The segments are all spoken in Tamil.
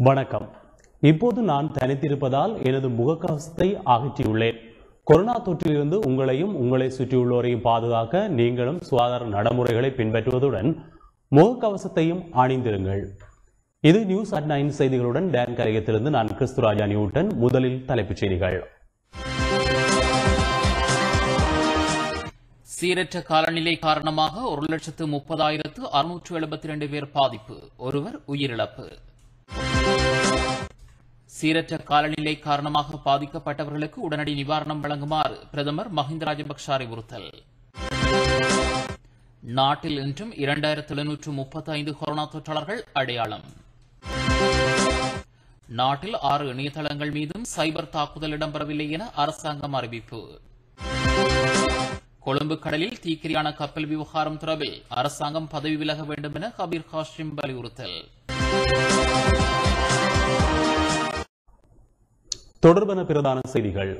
வணக்கம் இப்போது நான் தனித்திருப்பதால் எனது முகக்கவசத்தை அகற்றியுள்ளேன் கொரோனா தொற்றிலிருந்து உங்களையும் உங்களை சுற்றியுள்ளோரையும் பாதுகாக்க நீங்களும் சுகாதார நடைமுறைகளை பின்பற்றுவதுடன் முகக்கவசத்தையும் அணிந்திருங்கள் இது நியூஸ் அட் நைன் செய்திகளுடன் டேன் கரையத்திலிருந்து நான் கிறிஸ்துராஜா நியூட்டன் முதலில் தலைப்புச் செய்திகள் சீரற்ற காலநிலை காரணமாக ஒரு லட்சத்து முப்பதாயிரத்து அறுநூற்று எழுபத்தி ரெண்டு பேர் பாதிப்பு ஒருவர் உயிரிழப்பு சீரற்ற காலநிலை காரணமாக பாதிக்கப்பட்டவர்களுக்கு உடனடி நிவாரணம் வழங்குமாறு பிரதமர் மஹிந்த ராஜபக்ஷ அறிவுறுத்தல் நாட்டில் இன்றும் இரண்டாயிரத்து எழுநூற்று முப்பத்தி ஐந்து கொரோனா தொற்றாளர்கள் அடையாளம் நாட்டில் ஆறு இணையதளங்கள் மீதும் சைபர் தாக்குதல் இடம்பெறவில்லை என அரசாங்கம் அறிவிப்பு கொழும்பு கடலில் தீக்கிரியான கப்பல் விவகாரம் தொடர்பில் அரசாங்கம் பதவி விலக வேண்டும் என கபீர் ஹாஷிம் வலியுறுத்தல் தொடர்பான பிரதான செய்திகள்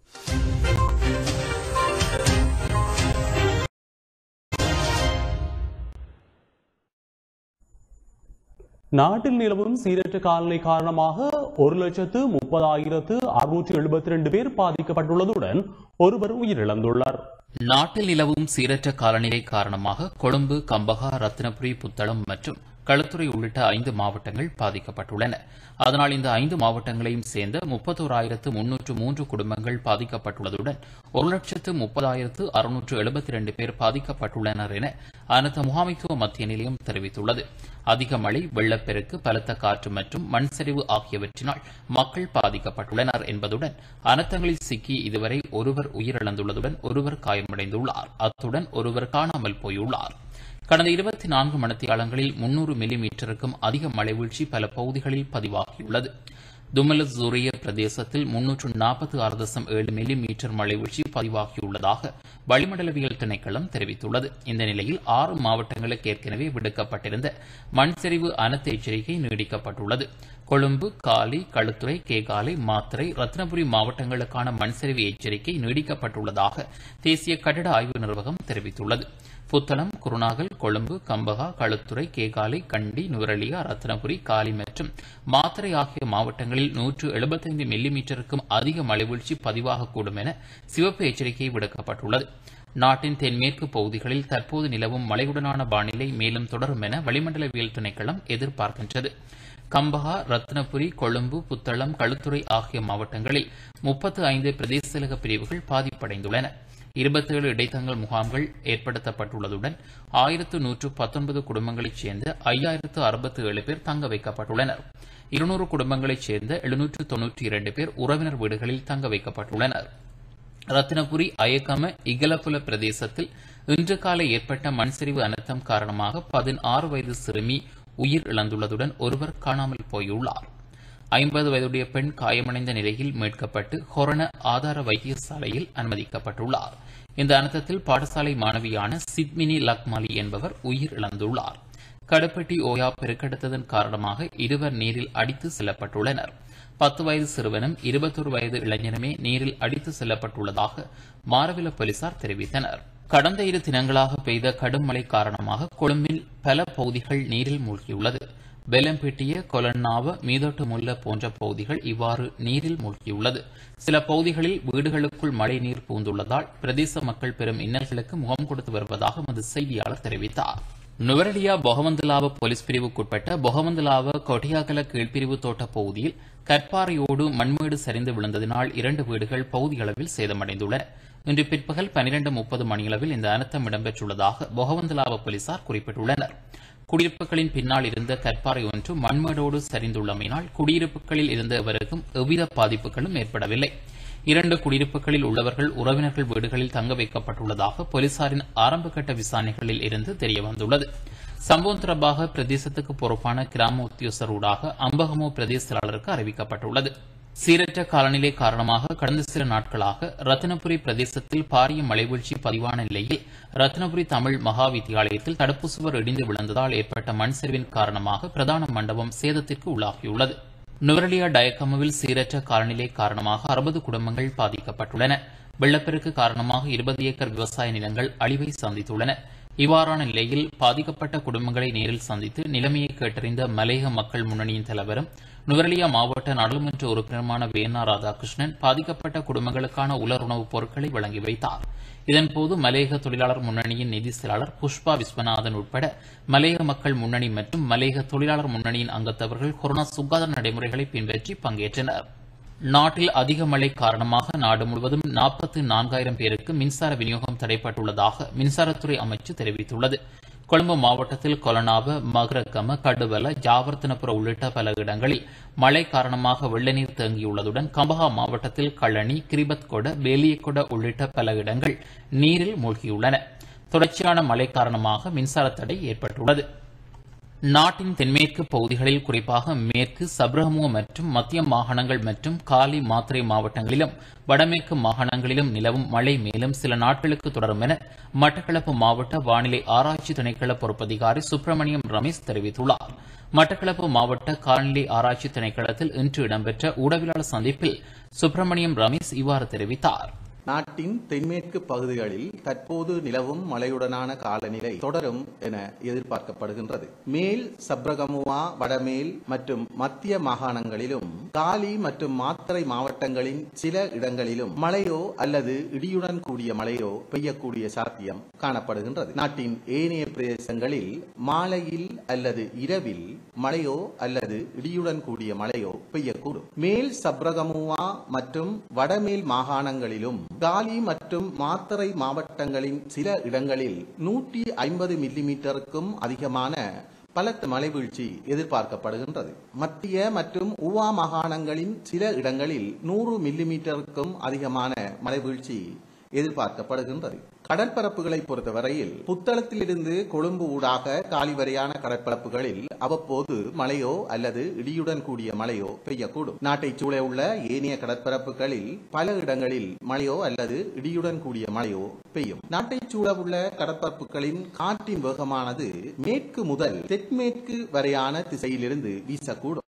நாட்டில் நிலவும் சீரற்ற காலநிலை காரணமாக ஒரு லட்சத்து முப்பதாயிரத்து அறுநூற்றி எழுபத்தி ரெண்டு பேர் பாதிக்கப்பட்டுள்ளதுடன் ஒருவர் உயிரிழந்துள்ளார் நாட்டில் நிலவும் சீரற்ற காலநிலை காரணமாக கொழும்பு கம்பகா ரத்தினபுரி புத்தளம் மற்றும் களுத்துறை உள்ளிட்ட ஐந்து மாவட்டங்கள் பாதிக்கப்பட்டுள்ளன அதனால் இந்த ஐந்து மாவட்டங்களையும் சேர்ந்த முப்பத்தோராயிரத்து முன்னூற்று மூன்று குடும்பங்கள் பாதிக்கப்பட்டுள்ளதுடன் ஒரு லட்சத்து முப்பதாயிரத்து அறுநூற்று எழுபத்தி இரண்டு பேர் பாதிக்கப்பட்டுள்ளனர் என அனைத்து முகாமைத்துவ மத்திய நிலையம் தெரிவித்துள்ளது அதிக மழை வெள்ளப்பெருக்கு பலத்த காற்று மற்றும் மண் சரிவு ஆகியவற்றினால் மக்கள் பாதிக்கப்பட்டுள்ளனர் என்பதுடன் அனர்த்தங்களில் சிக்கி இதுவரை ஒருவர் உயிரிழந்துள்ளதுடன் ஒருவர் காயமடைந்துள்ளார் அத்துடன் ஒருவர் காணாமல் போயுள்ளார் கடந்த இருபத்தி நான்கு மணித்தியாலங்களில் முன்னூறு மில்லி மீட்டருக்கும் அதிக மழை வீழ்ச்சி பல பகுதிகளில் பதிவாகியுள்ளது துமல ஜூரிய பிரதேசத்தில் முன்னூற்று நாற்பத்தி ஆறு தசம் ஏழு மில்லி மீட்டர் மழை வீழ்ச்சி பதிவாகியுள்ளதாக வளிமண்டலவியல் திணைக்களம் தெரிவித்துள்ளது இந்த நிலையில் ஆறு மாவட்டங்களுக்கு ஏற்கனவே விடுக்கப்பட்டிருந்த மண் சரிவு அனர்த்த எச்சரிக்கை நீடிக்கப்பட்டுள்ளது கொழும்பு காலி களுத்துறை கேகாலை மாத்திரை ரத்னபுரி மாவட்டங்களுக்கான மண்சரிவு எச்சரிக்கை நீடிக்கப்பட்டுள்ளதாக தேசிய கட்டட ஆய்வு நிர்வாகம் தெரிவித்துள்ளது புத்தளம் குருநாகல் கொழும்பு கம்பகா களுத்துறை கேகாலை கண்டி நுவரலியா ரத்னபுரி காலி மற்றும் மாத்திரை ஆகிய மாவட்டங்களில் நூற்று எழுபத்தைந்து மில்லி மீட்டருக்கும் அதிக மழைவீழ்ச்சி பதிவாகக்கூடும் என சிவப்பு எச்சரிக்கை விடுக்கப்பட்டுள்ளது நாட்டின் தென்மேற்கு பகுதிகளில் தற்போது நிலவும் மழையுடனான வானிலை மேலும் தொடரும் என வளிமண்டலவியல் திணைக்களம் எதிர்பார்க்கின்றது கம்பஹா ரத்னபுரி கொழும்பு புத்தளம் களுத்துறை ஆகிய மாவட்டங்களில் முப்பத்து ஐந்து பிரதேச செயலக பிரிவுகள் பாதிப்படைந்துள்ளன இருபத்தேழு இடைத்தங்கல் முகாம்கள் ஏற்படுத்தப்பட்டுள்ளதுடன் ஆயிரத்து நூற்று பத்தொன்பது குடும்பங்களைச் சேர்ந்த ஐயாயிரத்து அறுபத்தி ஏழு பேர் தங்க வைக்கப்பட்டுள்ளனர் இருநூறு குடும்பங்களைச் சேர்ந்த எழுநூற்று தொன்னூற்றி இரண்டு பேர் உறவினர் வீடுகளில் தங்க வைக்கப்பட்டுள்ளனர் ரத்தினபுரி அயக்கம இகலப்புல பிரதேசத்தில் இன்று காலை ஏற்பட்ட மண்சரிவு அனர்த்தம் காரணமாக பதினாறு வயது சிறுமி உயிர் இழந்துள்ளதுடன் ஒருவர் காணாமல் போயுள்ளார் ஐம்பது வயதுடைய பெண் காயமடைந்த நிலையில் மீட்கப்பட்டு ஹொரண ஆதார வைத்தியசாலையில் அனுமதிக்கப்பட்டுள்ளார் இந்த அனர்த்தத்தில் பாடசாலை மாணவியான சித்மினி லக்மாலி என்பவர் உயிர் இழந்துள்ளார் கடப்பட்டி ஓயா பெருக்கெடுத்ததன் காரணமாக இருவர் நீரில் அடித்து செல்லப்பட்டுள்ளனர் பத்து வயது சிறுவனும் இருபத்தொரு வயது இளைஞனுமே நீரில் அடித்து செல்லப்பட்டுள்ளதாக மாரவில போலீசார் தெரிவித்தனர் கடந்த இரு தினங்களாக பெய்த கடும் மழை காரணமாக கொழும்பில் பல பகுதிகள் நீரில் மூழ்கியுள்ளது வெலம்பெட்டிய கொலன்னாவ மீதோட்டமுல்ல போன்ற பகுதிகள் இவ்வாறு நீரில் மூழ்கியுள்ளது சில பகுதிகளில் வீடுகளுக்குள் மழை நீர் பூந்துள்ளதால் பிரதேச மக்கள் பெரும் இன்னல்களுக்கு முகம் கொடுத்து வருவதாக எமது செய்தியாளர் தெரிவித்தார் நுவரலியா பொகவந்தலாவ போலீஸ் பிரிவுக்குட்பட்ட பொகவந்தலாவ கொட்டியாகல கீழ்பிரிவு தோட்ட பகுதியில் கற்பாறையோடு மண்மேடு சரிந்து விழுந்ததினால் இரண்டு வீடுகள் பகுதியளவில் சேதமடைந்துள்ளன இன்று பிற்பகல் பனிரெண்டு முப்பது மணியளவில் இந்த அனர்த்தம் இடம்பெற்றுள்ளதாக பொகவந்தலாவ போலீசார் குறிப்பிட்டுள்ளனர் குடியிருப்புகளின் பின்னால் இருந்த கற்பாறை ஒன்று மண்மேடோடு சரிந்துள்ளமையினால் குடியிருப்புகளில் இருந்த எவருக்கும் எவ்வித பாதிப்புகளும் ஏற்படவில்லை இரண்டு குடியிருப்புகளில் உள்ளவர்கள் உறவினர்கள் வீடுகளில் தங்க வைக்கப்பட்டுள்ளதாக போலீசாரின் ஆரம்பகட்ட விசாரணைகளில் இருந்து தெரியவந்துள்ளது சம்பவம் தொடர்பாக பிரதேசத்துக்கு பொறுப்பான கிராம உத்தியோகர் ஊடாக அம்பகமோ பிரதேச செயலாளருக்கு அறிவிக்கப்பட்டுள்ளது சீரற்ற காலநிலை காரணமாக கடந்த சில நாட்களாக ரத்தினபுரி பிரதேசத்தில் பாரிய மழைவீழ்ச்சி பதிவான நிலையில் ரத்தினபுரி தமிழ் மகா வித்தியாலயத்தில் தடுப்பு சுவர் இடிந்து விழுந்ததால் ஏற்பட்ட மண் சரிவின் காரணமாக பிரதான மண்டபம் சேதத்திற்கு உள்ளாகியுள்ளது நுவரலியா டயக்கமுவில் சீரற்ற காலநிலை காரணமாக அறுபது குடும்பங்கள் பாதிக்கப்பட்டுள்ளன வெள்ளப்பெருக்கு காரணமாக இருபது ஏக்கர் விவசாய நிலங்கள் அழிவை சந்தித்துள்ளன இவ்வாறான நிலையில் பாதிக்கப்பட்ட குடும்பங்களை நேரில் சந்தித்து நிலைமையை கேட்டறிந்த மலையக மக்கள் முன்னணியின் தலைவரும் நுவரெலியா மாவட்ட நாடாளுமன்ற உறுப்பினருமான வேணா ராதாகிருஷ்ணன் பாதிக்கப்பட்ட குடும்பங்களுக்கான உலர் உணவுப் பொருட்களை வழங்கி வைத்தார் இதன்போது மலேக தொழிலாளர் முன்னணியின் நிதி செயலாளர் புஷ்பா விஸ்வநாதன் உட்பட மலேக மக்கள் முன்னணி மற்றும் மலேக தொழிலாளர் முன்னணியின் அங்கத்தவர்கள் கொரோனா சுகாதார நடைமுறைகளை பின்பற்றி பங்கேற்றனர் நாட்டில் அதிக மழை காரணமாக நாடு முழுவதும் நாற்பத்தி நான்காயிரம் பேருக்கு மின்சார விநியோகம் தடைப்பட்டுள்ளதாக மின்சாரத்துறை அமைச்சு தெரிவித்துள்ளது கொழும்பு மாவட்டத்தில் கொலனாவ மகரகம கடுவல ஜாவர்த்தனபுர உள்ளிட்ட பல இடங்களில் மழை காரணமாக வெள்ள நீர் தேங்கியுள்ளதுடன் கம்பஹா மாவட்டத்தில் கழனி கிரிபத்கொட வேலியகொட உள்ளிட்ட பல இடங்கள் நீரில் மூழ்கியுள்ளன தொடர்ச்சியான மழை காரணமாக மின்சார தடை ஏற்பட்டுள்ளது நாட்டின் தென்மேற்கு பகுதிகளில் குறிப்பாக மேற்கு சப்ரஹமுவ மற்றும் மத்திய மாகாணங்கள் மற்றும் காலி மாத்திரை மாவட்டங்களிலும் வடமேற்கு மாகாணங்களிலும் நிலவும் மழை மேலும் சில நாட்களுக்கு தொடரும் என மட்டக்களப்பு மாவட்ட வானிலை ஆராய்ச்சி திணைக்கள பொறுப்பதிகாரி சுப்பிரமணியம் ரமேஷ் தெரிவித்துள்ளார் மட்டக்களப்பு மாவட்ட காலநிலை ஆராய்ச்சி திணைக்களத்தில் இன்று இடம்பெற்ற ஊடகவியலாளர் சந்திப்பில் சுப்பிரமணியம் ரமேஷ் இவ்வாறு தெரிவித்தார் நாட்டின் தென்மேற்கு பகுதிகளில் தற்போது நிலவும் மழையுடனான காலநிலை தொடரும் என எதிர்பார்க்கப்படுகின்றது மேல் சப்ரகமுவா வடமேல் மற்றும் மத்திய மாகாணங்களிலும் காலி மற்றும் மாத்தறை மாவட்டங்களின் சில இடங்களிலும் மழையோ அல்லது இடியுடன் கூடிய மழையோ பெய்யக்கூடிய சாத்தியம் காணப்படுகின்றது நாட்டின் ஏனைய பிரதேசங்களில் மாலையில் அல்லது இரவில் மழையோ அல்லது இடியுடன் கூடிய மழையோ பெய்யக்கூடும் மேல் சப்ரகமுவா மற்றும் வடமேல் மாகாணங்களிலும் காலி மற்றும் மாத்தறை மாவட்டங்களின் சில இடங்களில் நூற்றி ஐம்பது மில்லிமீட்டருக்கும் அதிகமான பலத்த மழை வீழ்ச்சி எதிர்பார்க்கப்படுகின்றது மத்திய மற்றும் உவா மாகாணங்களின் சில இடங்களில் நூறு மில்லிமீட்டருக்கும் அதிகமான மழை வீழ்ச்சி எதிர்பார்க்கப்படுகின்றது கடற்பரப்புகளை பொறுத்தவரையில் புத்தளத்திலிருந்து கொழும்பு ஊடாக காலி வரையான கடற்பரப்புகளில் அவ்வப்போது மழையோ அல்லது இடியுடன் கூடிய மழையோ பெய்யக்கூடும் நாட்டைச் சூழ உள்ள ஏனைய கடற்பரப்புகளில் பல இடங்களில் மழையோ அல்லது இடியுடன் கூடிய மழையோ பெய்யும் நாட்டைச் சூழ உள்ள கடற்பரப்புகளின் காற்றின் வேகமானது மேற்கு முதல் தென்மேற்கு வரையான திசையிலிருந்து வீசக்கூடும்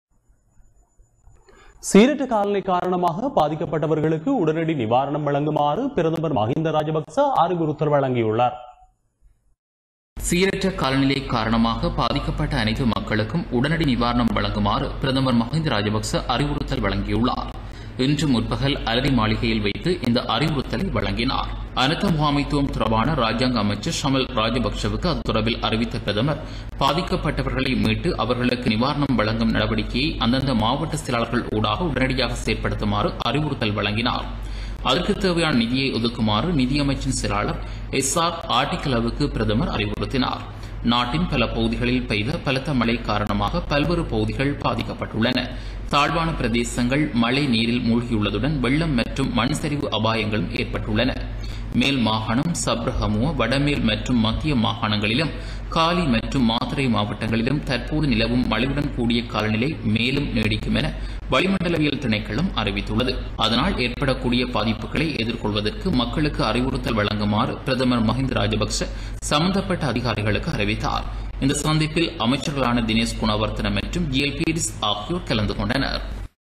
சீரற்ற காலநிலை காரணமாக பாதிக்கப்பட்டவர்களுக்கு உடனடி நிவாரணம் வழங்குமாறு பிரதமர் மஹிந்த ராஜபக்ச அறிவுறுத்தல் வழங்கியுள்ளார் சீரற்ற காலநிலை காரணமாக பாதிக்கப்பட்ட அனைத்து மக்களுக்கும் உடனடி நிவாரணம் வழங்குமாறு பிரதமர் மஹிந்த ராஜபக்ச அறிவுறுத்தல் வழங்கியுள்ளார் இன்று முற்பகல் அலரி மாளிகையில் வைத்து இந்த அறிவுறுத்தலை வழங்கினார் அனர்த்த முகாமைத்துவம் தொடர்பான ராஜாங்க அமைச்சர் ஷமல் ராஜபக்சவுக்கு அது தொடர்பில் அறிவித்த பிரதமர் பாதிக்கப்பட்டவர்களை மீட்டு அவர்களுக்கு நிவாரணம் வழங்கும் நடவடிக்கையை அந்தந்த மாவட்ட செயலாளர்கள் ஊடாக உடனடியாக செயற்படுத்துமாறு அறிவுறுத்தல் வழங்கினார் அதற்கு தேவையான நிதியை ஒதுக்குமாறு நிதியமைச்சின் செயலாளர் எஸ் ஆர் ஆர்டிகலவுக்கு பிரதமர் அறிவுறுத்தினார் நாட்டின் பல பகுதிகளில் பெய்த பலத்த மழை காரணமாக பல்வேறு பகுதிகள் பாதிக்கப்பட்டுள்ளன தாழ்வான பிரதேசங்கள் மழை நீரில் மூழ்கியுள்ளதுடன் வெள்ளம் மற்றும் மண் சரிவு அபாயங்களும் ஏற்பட்டுள்ளன மேல் மாகாணம் சப்ரஹமுவ வடமேல் மற்றும் மத்திய மாகாணங்களிலும் காலி மற்றும் மாத்தறை மாவட்டங்களிலும் தற்போது நிலவும் மழையுடன் கூடிய காலநிலை மேலும் நீடிக்கும் என வளிமண்டலவியல் திணைக்களம் அறிவித்துள்ளது அதனால் ஏற்படக்கூடிய பாதிப்புகளை எதிர்கொள்வதற்கு மக்களுக்கு அறிவுறுத்தல் வழங்குமாறு பிரதமர் மஹிந்த ராஜபக்ச சம்பந்தப்பட்ட அதிகாரிகளுக்கு அறிவித்தார் இந்த சந்திப்பில் அமைச்சர்களான தினேஷ் குணவர்த்தன மற்றும் ஜிஎல்பிடிஸ் ஆகியோர் கலந்து கொண்டனர்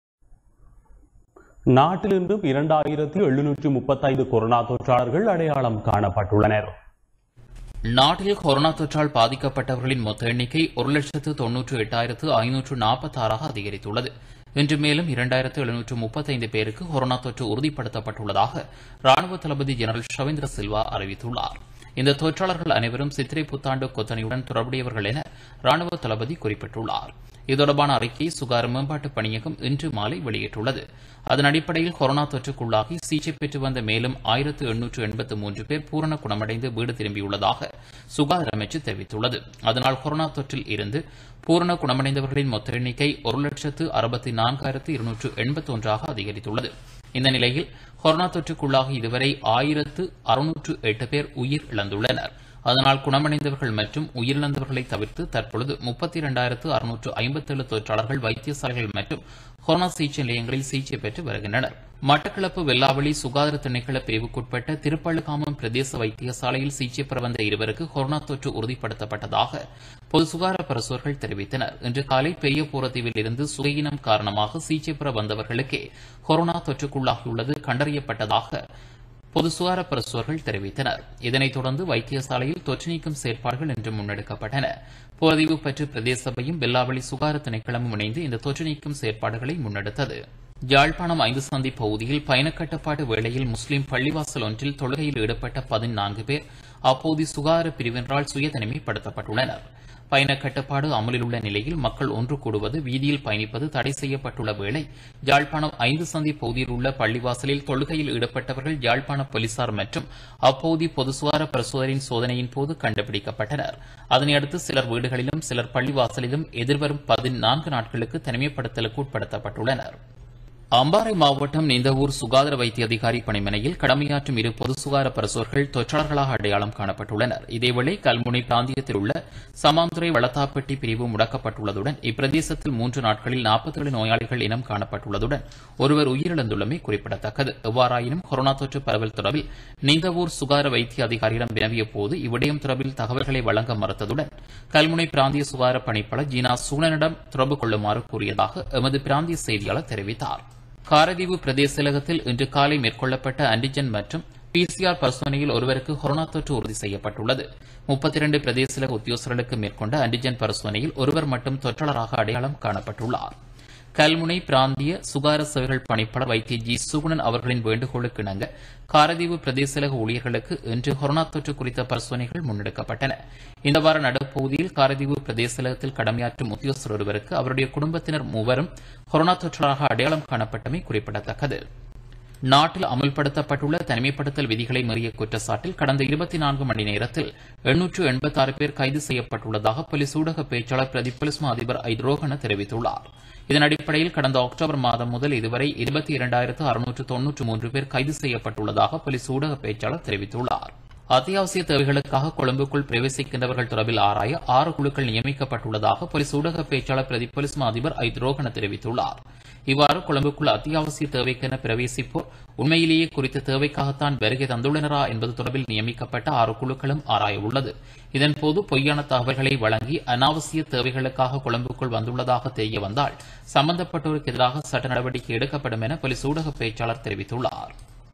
நாட்டில் இன்றும் இரண்டாயிரத்தி எழுநூற்று முப்பத்தைந்து கொரோனா தொற்றாளர்கள் அடையாளம் காணப்பட்டுள்ளனர் நாட்டில் கொரோனா தொற்றால் பாதிக்கப்பட்டவர்களின் மொத்த எண்ணிக்கை ஒரு லட்சத்து தொன்னூற்று எட்டாயிரத்து ஐநூற்று நாற்பத்தாறாக அதிகரித்துள்ளது இன்று மேலும் இரண்டாயிரத்து எழுநூற்று முப்பத்தைந்து பேருக்கு கொரோனா தொற்று உறுதிப்படுத்தப்பட்டுள்ளதாக ராணுவ தளபதி ஜெனரல் ஷவேந்திர சில்வா அறிவித்துள்ளார் இந்த தொற்றாளர்கள் அனைவரும் சித்திரை புத்தாண்டு கொத்தனையுடன் தொடர்புடையவர்கள் என ராணுவ தளபதி குறிப்பிட்டுள்ளார் இது தொடர்பான அறிக்கையை சுகாதார மேம்பாட்டு பணியகம் இன்று மாலை வெளியிட்டுள்ளது அதன் அடிப்படையில் கொரோனா தொற்றுக்குள்ளாகி சிகிச்சை பெற்று வந்த மேலும் ஆயிரத்து எண்ணூற்று எண்பத்து மூன்று பேர் பூரண குணமடைந்து வீடு திரும்பியுள்ளதாக சுகாதார அமைச்சு தெரிவித்துள்ளது அதனால் கொரோனா தொற்றில் இருந்து பூரண குணமடைந்தவர்களின் மொத்த எண்ணிக்கை ஒரு லட்சத்து அறுபத்தி நான்காயிரத்து இருநூற்று எண்பத்தி ஒன்றாக அதிகரித்துள்ளது இந்த நிலையில் கொரோனா தொற்றுக்குள்ளாக இதுவரை ஆயிரத்து அறுநூற்று எட்டு பேர் உயிர் இழந்துள்ளனர் அதனால் குணமடைந்தவர்கள் மற்றும் உயிரிழந்தவர்களை தவிர்த்து தற்பொழுது முப்பத்தி இரண்டாயிரத்து அறுநூற்று ஐம்பத்தேழு தொற்றாளர்கள் வைத்தியசாலைகள் மற்றும் கொரோனா சிகிச்சை நிலையங்களில் சிகிச்சை பெற்று வருகின்றனர் மட்டக்களப்பு வெள்ளாவளி சுகாதார திணைக்கள பிரிவுக்குட்பட்ட திருப்பள்ளுகாமம் பிரதேச வைத்தியசாலையில் சிகிச்சை பெற வந்த இருவருக்கு கொரோனா தொற்று உறுதிப்படுத்தப்பட்டதாக பொது சுகாதார பரிசோர்கள் தெரிவித்தனர் இன்று காலை பெரிய பூரத்தீவில் இருந்து சுகையினம் காரணமாக சிகிச்சை பெற வந்தவர்களுக்கே கொரோனா தொற்றுக்குள்ளாகியுள்ளது கண்டறியப்பட்டதாக பொது சுகார பிரசுவர்கள் தெரிவித்தனர் இதனைத் தொடர்ந்து வைத்தியசாலையில் தொற்று நீக்கும் செயற்பாடுகள் இன்று முன்னெடுக்கப்பட்டன போரதீவு பற்று பிரதேச சபையும் வெல்லாவளி சுகார திணைக்களமும் இணைந்து இந்த தொற்று நீக்கும் செயற்பாடுகளை முன்னெடுத்தது யாழ்ப்பாணம் ஐந்து சந்தி பகுதியில் பயணக் கட்டுப்பாட்டு வேளையில் முஸ்லிம் பள்ளிவாசல் ஒன்றில் தொழுகையில் ஈடுபட்ட பதினான்கு பேர் அப்போது சுகாதார பிரிவினரால் சுய தனிமைப்படுத்தப்பட்டுள்ளனர் பயணக் கட்டுப்பாடு அமலில் உள்ள நிலையில் மக்கள் ஒன்று கூடுவது வீதியில் பயணிப்பது தடை செய்யப்பட்டுள்ள வேளை யாழ்ப்பாணம் ஐந்து சந்தி பகுதியில் உள்ள பள்ளிவாசலில் தொழுகையில் ஈடுபட்டவர்கள் யாழ்ப்பாண போலீசார் மற்றும் அப்பகுதி பொது சுகார பிரசோதரின் சோதனையின் போது கண்டுபிடிக்கப்பட்டனர் அதனையடுத்து சிலர் வீடுகளிலும் சிலர் பள்ளிவாசலிலும் எதிர்வரும் பதினான்கு நாட்களுக்கு தனிமைப்படுத்தலுக்கு உட்படுத்தப்பட்டுள்ளனர் அம்பாறை மாவட்டம் நிந்தவூர் சுகாதார வைத்திய அதிகாரி பணிமனையில் கடமையாற்றும் இரு பொது சுகாதார பரிசோர்கள் தொற்றாளர்களாக அடையாளம் காணப்பட்டுள்ளனர் இதேவேளை கல்முனை பிராந்தியத்தில் உள்ள சமாந்துறை வளத்தாப்பட்டி பிரிவு முடக்கப்பட்டுள்ளதுடன் இப்பிரதேசத்தில் மூன்று நாட்களில் நாற்பத்தேழு நோயாளிகள் இனம் காணப்பட்டுள்ளதுடன் ஒருவர் உயிரிழந்துள்ளமை குறிப்பிடத்தக்கது எவ்வாறாயினும் கொரோனா தொற்று பரவல் தொடர்பில் நிந்தவூர் சுகாதார வைத்திய அதிகாரியிடம் வினவிய போது இவ்விடயம் தொடர்பில் தகவல்களை வழங்க மறுத்ததுடன் கல்முனை பிராந்திய சுகாதார பணிப்பாளர் ஜீனா சூழனிடம் தொடர்பு கொள்ளுமாறு கூறியதாக எமது பிராந்திய செய்தியாளர் தெரிவித்தார் காரதீவு பிரதேச செயலகத்தில் இன்று காலை மேற்கொள்ளப்பட்ட ஆன்டிஜென் மற்றும் பிசிஆர் பரிசோதனையில் ஒருவருக்கு கொரோனா தொற்று உறுதி செய்யப்பட்டுள்ளது முப்பத்தி இரண்டு பிரதேச செயலக உத்தியோகஸ்தர்களுக்கு மேற்கொண்ட ஆன்டிஜென் பரிசோதனையில் ஒருவர் மட்டும் தொற்றாளராக அடையாளம் காணப்பட்டுள்ளார் கல்முனை பிராந்திய சுகார சேவைகள் பணிப்பாளர் வைத்திய ஜி சுகுணன் அவர்களின் வேண்டுகோளுக்கு இணங்க காரதீவு பிரதேச செயலக ஊழியர்களுக்கு இன்று கொரோனா தொற்று குறித்த பரிசோதனைகள் முன்னெடுக்கப்பட்டன இந்த வார நடுப்பகுதியில் காரதீவு பிரதேச செயலகத்தில் கடமையாற்றும் உத்தியோகஸ்தர் ஒருவருக்கு அவருடைய குடும்பத்தினர் மூவரும் கொரோனா தொற்றாக அடையாளம் காணப்பட்டமை குறிப்பிடத்தக்கது நாட்டில் அமல்படுத்தப்பட்டுள்ள தனிமைப்படுத்தல் விதிகளை மீறிய குற்றச்சாட்டில் கடந்த இருபத்தி நான்கு மணி நேரத்தில் எண்ணூற்று எண்பத்தாறு பேர் கைது செய்யப்பட்டுள்ளதாக போலீஸ் ஊடக பேச்சாளர் பிரதி போலீஸ் மா அதிபர் ஐத்ரோகன தெரிவித்துள்ளார் இதன் அடிப்படையில் கடந்த அக்டோபர் மாதம் முதல் இதுவரை இருபத்தி இரண்டாயிரத்து அறுநூற்று தொன்னூற்று மூன்று பேர் கைது செய்யப்பட்டுள்ளதாக போலீஸ் ஊடக பேச்சாளர் தெரிவித்துள்ளார் அத்தியாவசிய தேவைகளுக்காக கொழும்புக்குள் பிரவேசிக்கின்றவர்கள் தொடர்பில் ஆராய ஆறு குழுக்கள் நியமிக்கப்பட்டுள்ளதாக போலீஸ் ஊடக பேச்சாளர் பிரதி போலீஸ் மா அதிபர் ஐத்ரோகன தெரிவித்துள்ளார் இவ்வாறு கொழும்புக்குள் அத்தியாவசிய தேவைக்கென பிரவேசிப்போர் உண்மையிலேயே குறித்த தேவைக்காகத்தான் வருகை தந்துள்ளனரா என்பது தொடர்பில் நியமிக்கப்பட்ட ஆறு குழுக்களும் ஆராய உள்ளது இதன்போது பொய்யான தகவல்களை வழங்கி அனாவசிய தேவைகளுக்காக கொழும்புக்குள் வந்துள்ளதாக தெரிய வந்தால் சம்பந்தப்பட்டோருக்கு எதிராக சட்ட நடவடிக்கை எடுக்கப்படும் என போலீஸ் ஊடக பேச்சாளர் தெரிவித்துள்ளார்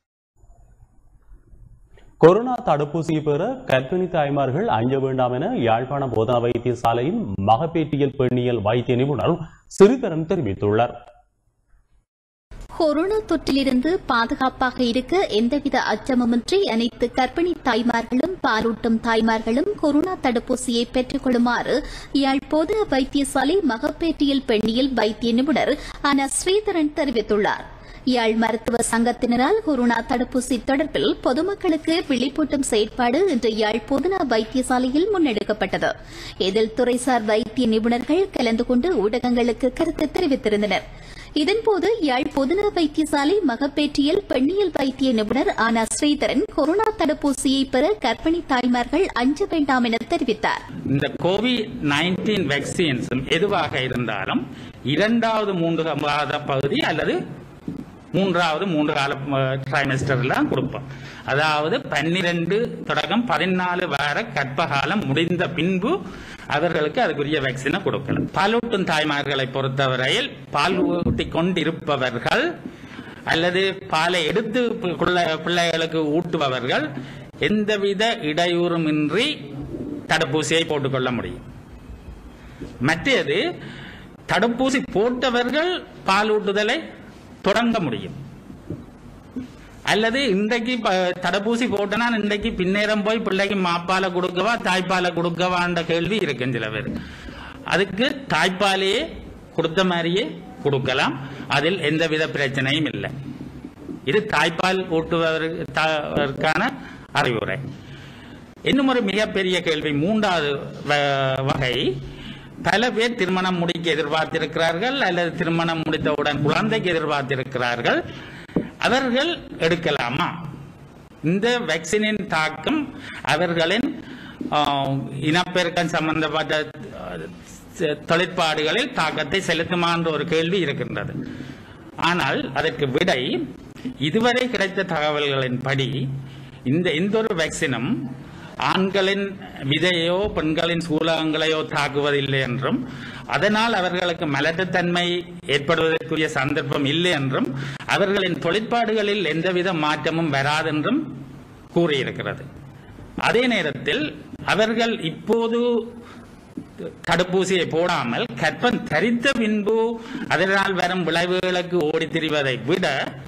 கொரோனா தடுப்பூசி பெற கர்ப்பிணி தாய்மார்கள் அஞ்ச வேண்டாம் என யாழ்ப்பாணம் போதனா வைத்தியசாலையின் மகப்பேற்றியல் பெண்ணியல் வைத்திய நிபுணர் சிறிதரன் தெரிவித்துள்ளார் கொரோனா தொற்றிலிருந்து பாதுகாப்பாக இருக்க எந்தவித அச்சமுமின்றி அனைத்து கர்ப்பிணி தாய்மார்களும் பாலூட்டும் தாய்மார்களும் கொரோனா தடுப்பூசியை பெற்றுக் கொள்ளுமாறு யாழ் பொது வைத்தியசாலை மகப்பேற்றியல் பெண்ணியல் வைத்திய நிபுணர் அன ஸ்ரீதரன் தெரிவித்துள்ளார் யாழ் மருத்துவ சங்கத்தினரால் கொரோனா தடுப்பூசி தொடர்பில் பொதுமக்களுக்கு விழிப்பூட்டும் செயற்பாடு இன்று யாழ் பொதுனா வைத்தியசாலையில் முன்னெடுக்கப்பட்டது இதில் துறைசார் வைத்திய நிபுணர்கள் கலந்து கொண்டு ஊடகங்களுக்கு கருத்து தெரிவித்திருந்தனர் இதன்போது யாழ் பொதுநல வைத்தியசாலை மகப்பேற்றியல் பெண்ணியல் வைத்திய நிபுணர் ஆனா ஸ்ரீதரன் கொரோனா தடுப்பூசியை பெற கர்ப்பிணி தாய்மார்கள் அஞ்ச வேண்டாம் என தெரிவித்தார் இந்த கோவிட் நைன்டீன் வேக்சின்ஸ் எதுவாக இருந்தாலும் இரண்டாவது மூன்று மாத பகுதி அல்லது மூன்றாவது மூன்று கால ட்ரைமெஸ்டர்ல கொடுப்போம் அதாவது பன்னிரண்டு தொடக்கம் பதினாலு வார கர்ப்பகாலம் முடிந்த பின்பு அவர்களுக்கு அதுக்குரிய வேக்சினை கொடுக்கலாம் பாலூட்டும் தாய்மார்களை பொறுத்தவரையில் பால் ஊட்டி கொண்டிருப்பவர்கள் அல்லது பாலை எடுத்து பிள்ளை- பிள்ளைகளுக்கு ஊட்டுபவர்கள் எந்தவித இடையூறுமின்றி தடுப்பூசியை போட்டுக்கொள்ள முடியும் மற்றது தடுப்பூசி போட்டவர்கள் பாலூட்டுதலை தொடங்க முடியும் அல்லது இன்றைக்கு ப- தடுப்பூசி போட்டனா இன்றைக்கு பின்னேரம் போய் பிள்ளைக்கு மாப்பாலை கொடுக்கவா தாய்ப்பாலை கொடுக்கவான்ற கேள்வி இருக்கு சில பேர் அதுக்கு தாய்ப்பாலையே கொடுத்த மாதிரியே கொடுக்கலாம் அதில் எந்தவித பிரச்சனையும் இல்லை இது தாய்ப்பால் ஊட்டுவதற்கான அறிவுரை இன்னும் ஒரு மிகப்பெரிய கேள்வி மூன்றாவது வ- வகை பல பேர் திருமணம் முடிக்க எதிர்பார்த்திருக்கிறார்கள் அல்லது திருமணம் முடித்தவுடன் குழந்தைக்கு எதிர்பார்த்திருக்கிறார்கள் அவர்கள் எடுக்கலாமா இந்த வேக்சினின் தாக்கம் அவர்களின் ஆஹ், இனப்பெருக்கம் சம்பந்தப்பட்ட ஆஹ், செ- தொழிற்பாடுகளில் தாக்கத்தை செலுத்துமா என்ற ஒரு கேள்வி இருக்கின்றது ஆனால் அதற்கு விடை இதுவரை கிடைத்த தகவல்களின்படி இந்த எந்த ஒரு வேக்சினும் ஆண்களின் விதையோ பெண்களின் சூலகங்களையோ தாக்குவதில்லை என்றும் அதனால் அவர்களுக்கு மலட்டுத்தன்மை ஏற்படுவதற்குரிய சந்தர்ப்பம் இல்லை என்றும் அவர்களின் தொழிற்பாடுகளில் எந்தவித மாற்றமும் வராதென்றும் கூறியிருக்கிறது அதே நேரத்தில் அவர்கள் இப்போது தடுப்பூசியை போடாமல் கற்பம் தரித்த பின்பு அதனால் வரும் விளைவுகளுக்கு ஓடித் திரிவதை விட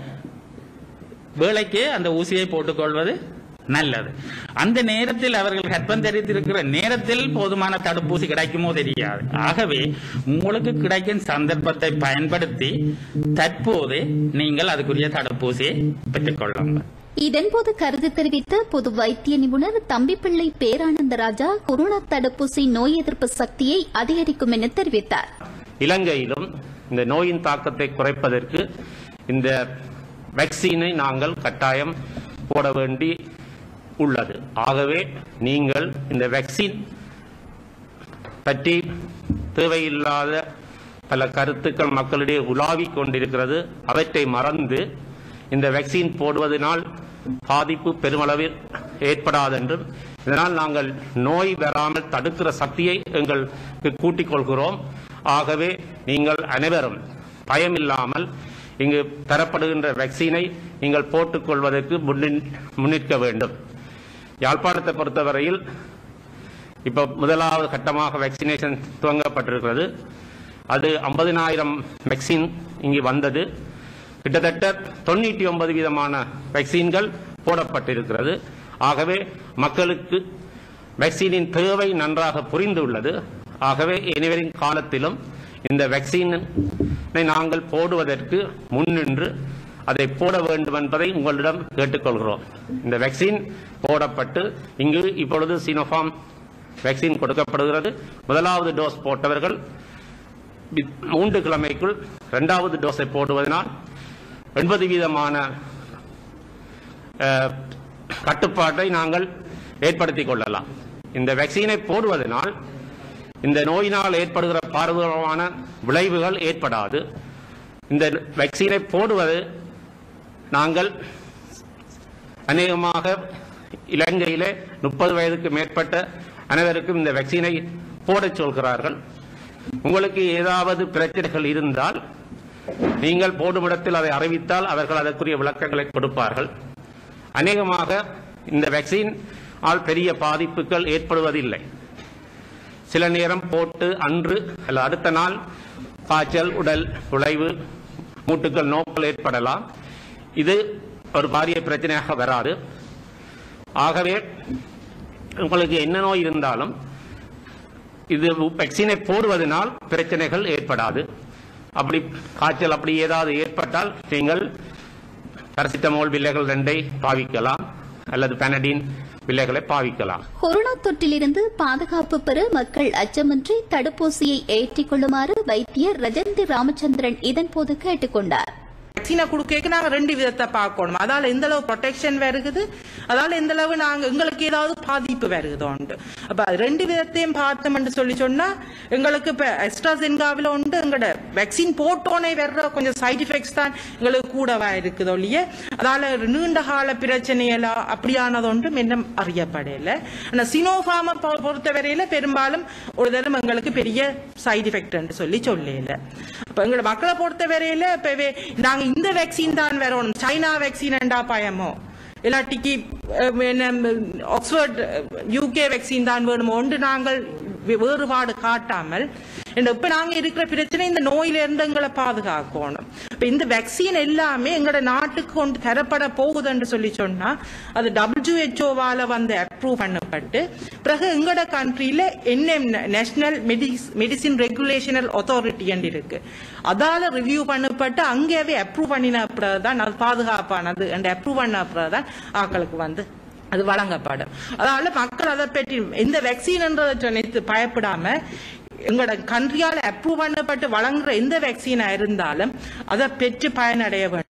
வேலைக்கே அந்த ஊசியை போட்டுக்கொள்வது நல்லது அந்த நேரத்தில் அவர்கள் கற்பம் தெரித்திருக்கிற நேரத்தில் போதுமான தடுப்பூசி கிடைக்குமோ தெரியாது ஆகவே உங்களுக்கு கிடைக்கும் சந்தர்ப்பத்தை பயன்படுத்தி தற்போது நீங்கள் அதுக்குரிய தடுப்பூசியை பெற்றுக்கொள்ளுங்கள் இதன்போது கருத்து தெரிவித்த பொது வைத்திய நிபுணர் தம்பிப்பிள்ளை பேரானந்த ராஜா கொரோனா தடுப்பூசி நோய் எதிர்ப்பு சக்தியை அதிகரிக்கும் என தெரிவித்தார் இலங்கையிலும் இந்த நோயின் தாக்கத்தை குறைப்பதற்கு இந்த வேக்சினை நாங்கள் கட்டாயம் போட வேண்டி உள்ளது ஆகவே நீங்கள் இந்த வேக்சின் பற்றி தேவையில்லாத பல கருத்துக்கள் மக்களிடையே உலாவிக் கொண்டிருக்கிறது அவற்றை மறந்து இந்த வேக்சின் போடுவதனால் பாதிப்பு பெருமளவில் ஏற்படாதென்றும் இதனால் நாங்கள் நோய் வராமல் தடுக்கிற சக்தியை எங்களுக்கு கூட்டிக் கொள்கிறோம் ஆகவே நீங்கள் அனைவரும் பயமில்லாமல் இங்கு தரப்படுகின்ற வேக்சினை நீங்கள் போட்டுக்கொள்வதற்கு முன்னின்- முன்னிற்க வேண்டும் யாழ்ப்பாணத்தை பொறுத்தவரையில் இப்போ முதலாவது கட்டமாக வேக்சினேஷன் துவங்கப்பட்டிருக்கிறது அது 50000 வேக்சின் இங்கு வந்தது கிட்டத்தட்ட தொண்ணூற்றி ஒன்பது விதமான வேக்சின்கள் போடப்பட்டிருக்கிறது ஆகவே மக்களுக்கு வேக்சினின் தேவை நன்றாக புரிந்துள்ளது ஆகவே இனிவரும் காலத்திலும் இந்த வேக்சினை நாங்கள் போடுவதற்கு முன்னின்று அதை போட வேண்டும் என்பதை உங்களிடம் கேட்டுக்கொள்கிறோம் இந்த வேக்சின் போடப்பட்டு இங்கு இப்பொழுது சினோஃபார்ம் வேக்சின் கொடுக்கப்படுகிறது முதலாவது டோஸ் போட்டவர்கள் வி- மூன்று கிழமைக்குள் இரண்டாவது டோஸை போடுவதனால் எண்பது வீதமான அஹ், கட்டுப்பாட்டை நாங்கள் ஏற்படுத்திக் கொள்ளலாம் இந்த வேக்சினை போடுவதனால் இந்த நோயினால் ஏற்படுகிற பாரதூரமான விளைவுகள் ஏற்படாது இந்த வேக்சினை போடுவது நாங்கள் அநேகமாக இலங்கையிலே முப்பது வயதுக்கு மேற்பட்ட அனைவருக்கும் இந்த வேக்சினை போடச் சொல்கிறார்கள் உங்களுக்கு ஏதாவது பிரச்சனைகள் இருந்தால் நீங்கள் போடும் இடத்தில் அதை அறிவித்தால் அவர்கள் அதற்குரிய விளக்கங்களை கொடுப்பார்கள் அநேகமாக இந்த வேக்சின் ஆல் பெரிய பாதிப்புகள் ஏற்படுவதில்லை சில நேரம் போட்டு அன்று அல்ல அடுத்த நாள் காய்ச்சல் உடல் விளைவு மூட்டுக்கள் நோக்கள் ஏற்படலாம் இது ஒரு பாரிய பிரச்சனையாக வராது ஆகவே உங்களுக்கு என்ன நோய் இருந்தாலும் இது வேக்சினை போடுவதனால் பிரச்சனைகள் ஏற்படாது அப்படி காய்ச்சல் அப்படி ஏதாவது ஏற்பட்டால் நீங்கள் பாராசிட்டமோல் வில்லைகள் ரெண்டை பாவிக்கலாம் அல்லது பெனடின் வில்லைகளை பாவிக்கலாம் கொரோனா தொற்றிலிருந்து பாதுகாப்பு பெற மக்கள் அச்சமின்றி தடுப்பூசியை ஏற்றிக் கொள்ளுமாறு வைத்தியர் ரஜந்தி ராமச்சந்திரன் இதன்போது கேட்டுக் கொண்டார் வேக்சினை கொடுக்க நாங்க ரெண்டு விதத்தை பார்க்கணும் அதால எந்த அளவு ப்ரொடெக்ஷன் வருகுது அதால எந்த அளவு நாங்க எங்களுக்கு ஏதாவது பாதிப்பு வருகுது உண்டு அப்ப அது ரெண்டு விதத்தையும் பார்த்தோம்னு சொல்லி சொன்னா எங்களுக்கு இப்ப எக்ஸ்ட்ராசென்காவில உண்டு எங்களோட வேக்சின் போட்டோனே வர்ற கொஞ்சம் சைடு எஃபெக்ட்ஸ் தான் எங்களுக்கு கூடவா இருக்குது ஒழிய அதால ஒரு நீண்ட கால பிரச்சனையெல்லாம் அப்படியானது ஒன்றும் இன்னும் அறியப்படல ஆனா சினோஃபார்மை பொறுத்தவரையில பெரும்பாலும் ஒரு தரம் எங்களுக்கு பெரிய சைடு எஃபெக்ட் சொல்லி சொல்லல அப்ப எங்களோட மக்களை பொறுத்த வரையில இப்பவே நாங்க இந்த வேக்சின் தான் வரணும் சைனா வேக்சின் என்றா பயமோ இல்லாட்டிக்கு அஹ், என்ன, ஆக்ஸ்போர்ட் யூகே வேக்சின் தான் வேணுமோ ஒன்று நாங்கள் வே- வேறுபாடு காட்டாமல் இந்த இப்ப நாங்க இருக்கிற பிரச்சனை இந்த நோயில இருந்து எங்களை பாதுகாக்கணும் இப்ப இந்த வேக்சின் எல்லாமே எங்களோட நாட்டுக்கு கொண்டு தரப்பட போகுதுன்னு சொல்லி சொன்னா அது டபிள்யூஹெச்ஓவால வந்து அப்ரூவ் பண்ணப்பட்டு பிறகு எங்களோட கண்ட்ரியில NM national medicine regulational authority இருக்கு அதால ரிவ்யூ பண்ணப்பட்டு அங்கேயே அப்ரூவ் பண்ணின தான் அது பாதுகாப்பானது அண்ட் அப்ரூவ் பண்ண தான் ஆக்களுக்கு வந்து அது வழங்கப்படும் அதனால மக்கள் அதை பற்றி எந்த வேக்சின்ன்றதை நினைத்து பயப்படாம எங்களோட கண்ட்ரியால் அப்ரூவ் பண்ணப்பட்டு வழங்குற எந்த வேக்சினா இருந்தாலும் அதை பெற்று பயனடைய வேண்டும்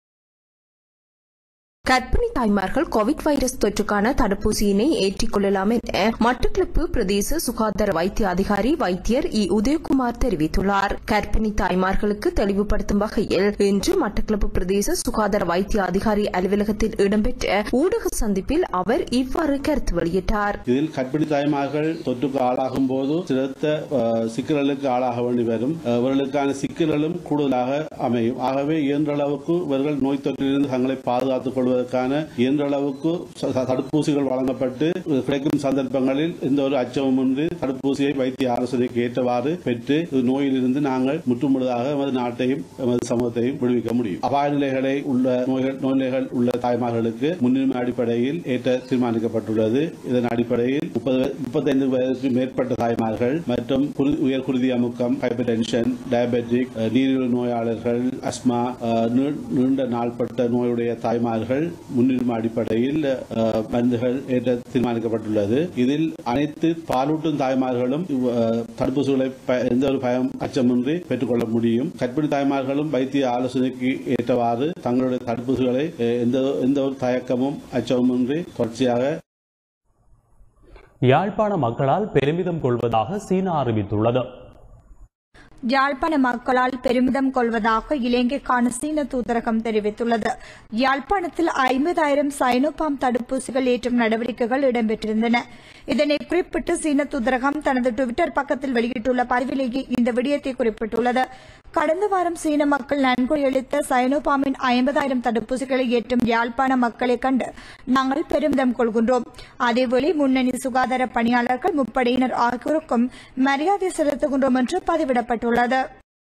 கர்ப்பிணி தாய்மார்கள் கோவிட் வைரஸ் தொற்றுக்கான தடுப்பூசியினை ஏற்றிக் கொள்ளலாம் என மட்டக்களப்பு பிரதேச சுகாதார வைத்திய அதிகாரி வைத்தியர் இ உதயகுமார் அனுரகுமார் தெரிவித்துள்ளார் கர்ப்பிணி தாய்மார்களுக்கு தெளிவுபடுத்தும் வகையில் இன்று மட்டக்களப்பு பிரதேச சுகாதார வைத்திய அதிகாரி அலுவலகத்தில் இடம்பெற்ற ஊடக சந்திப்பில் அவர் இவ்வாறு கருத்து வெளியிட்டார் இதில் கர்ப்பிணி தாய்மார்கள் தொற்றுக்கு ஆளாகும் போது சிறந்த அஹ், சிக்கல்களுக்கு ஆளாக வேண்டி வரும் அஹ், இவர்களுக்கான சிக்கல்களும் கூடுதலாக அமையும் ஆகவே இயன்ற அளவுக்கு இவர்கள் நோய் தொற்றிலிருந்து தங்களை பாதுகாத்துக் கொள்வதற்கான இயன்ற அளவுக்கு ச- ச- தடுப்பூசிகள் வழங்கப்பட்டு கிடைக்கும் சந்தர்ப்பங்களில் எந்த ஒரு அச்சமுமின்றி தடுப்பூசியை வைத்திய ஆலோசனைக்கு ஏற்றவாறு பெற்று இது நோயிலிருந்து நாங்கள் முற்றுமுழுதாக எமது நாட்டையும் எமது சமூகத்தையும் விடுவிக்க முடியும் அபாய நிலைகளை உள்ள நோய்கள் நோய் நிலைகள் உள்ள தாய்மார்களுக்கு முன்னுரிமை அடிப்படையில் ஏற்ற தீர்மானிக்கப்பட்டுள்ளது இதன் அடிப்படையில் முப்பது முப்பத்தைந்து வயதுக்கு மேற்பட்ட தாய்மார்கள் மற்றும் குரு- உயர் குருதி அமுக்கம் ஹைப்பர் டென்ஷன் டயபெட்டிக் அஹ், நீரிழிவு நோயாளர்கள் அஸ்மா அஹ், நீ- நீண்ட நாள்பட்ட நோயுடைய தாய்மார்கள் முன்னுரிமை அடிப்படையில் அஹ், மருந்துகள் ஏற்ற தீர்மானிக்கப்பட்டுள்ளது இதில் அனைத்து பாலூட்டும் தாய்மார்களும் இவ்- அஹ், தடுப்பூசிகளை ப- எந்த ஒரு பயம் அச்சமின்றி பெற்றுக்கொள்ள முடியும் கர்ப்பிணி தாய்மார்களும் வைத்திய ஆலோசனைக்கு ஏற்றவாறு தங்களுடைய தடுப்பூசிகளை அஹ், எந்த எந்த ஒரு தயக்கமும் அச்சமுமின்றி தொடர்ச்சியாக யாழ்ப்பாண மக்களால் பெருமிதம் கொள்வதாக சீனா அறிவித்துள்ளது யாழ்ப்பாண மக்களால் பெருமிதம் கொள்வதாக இலங்கைக்கான சீன தூதரகம் தெரிவித்துள்ளது யாழ்ப்பாணத்தில் ஐம்பதாயிரம் சைனோபாம் தடுப்பூசிகள் ஏற்றும் நடவடிக்கைகள் இடம்பெற்றிருந்தன இதனை குறிப்பிட்டு சீன தூதரகம் தனது டுவிட்டர் பக்கத்தில் வெளியிட்டுள்ள பதிவிலேயே இந்த விடயத்தை குறிப்பிட்டுள்ளது கடந்த வாரம் சீன மக்கள் நன்கொடை அளித்த சைனோபாமின் ஐம்பதாயிரம் தடுப்பூசிகளை ஏற்றும் யாழ்ப்பாண மக்களை கண்டு நாங்கள் பெருமிதம் கொள்கின்றோம் அதேவேளை முன்னணி சுகாதார பணியாளர்கள் முப்படையினர் ஆகியோருக்கும் மரியாதை செலுத்துகின்றோம் என்று பதிவிடப்பட்டுள்ளது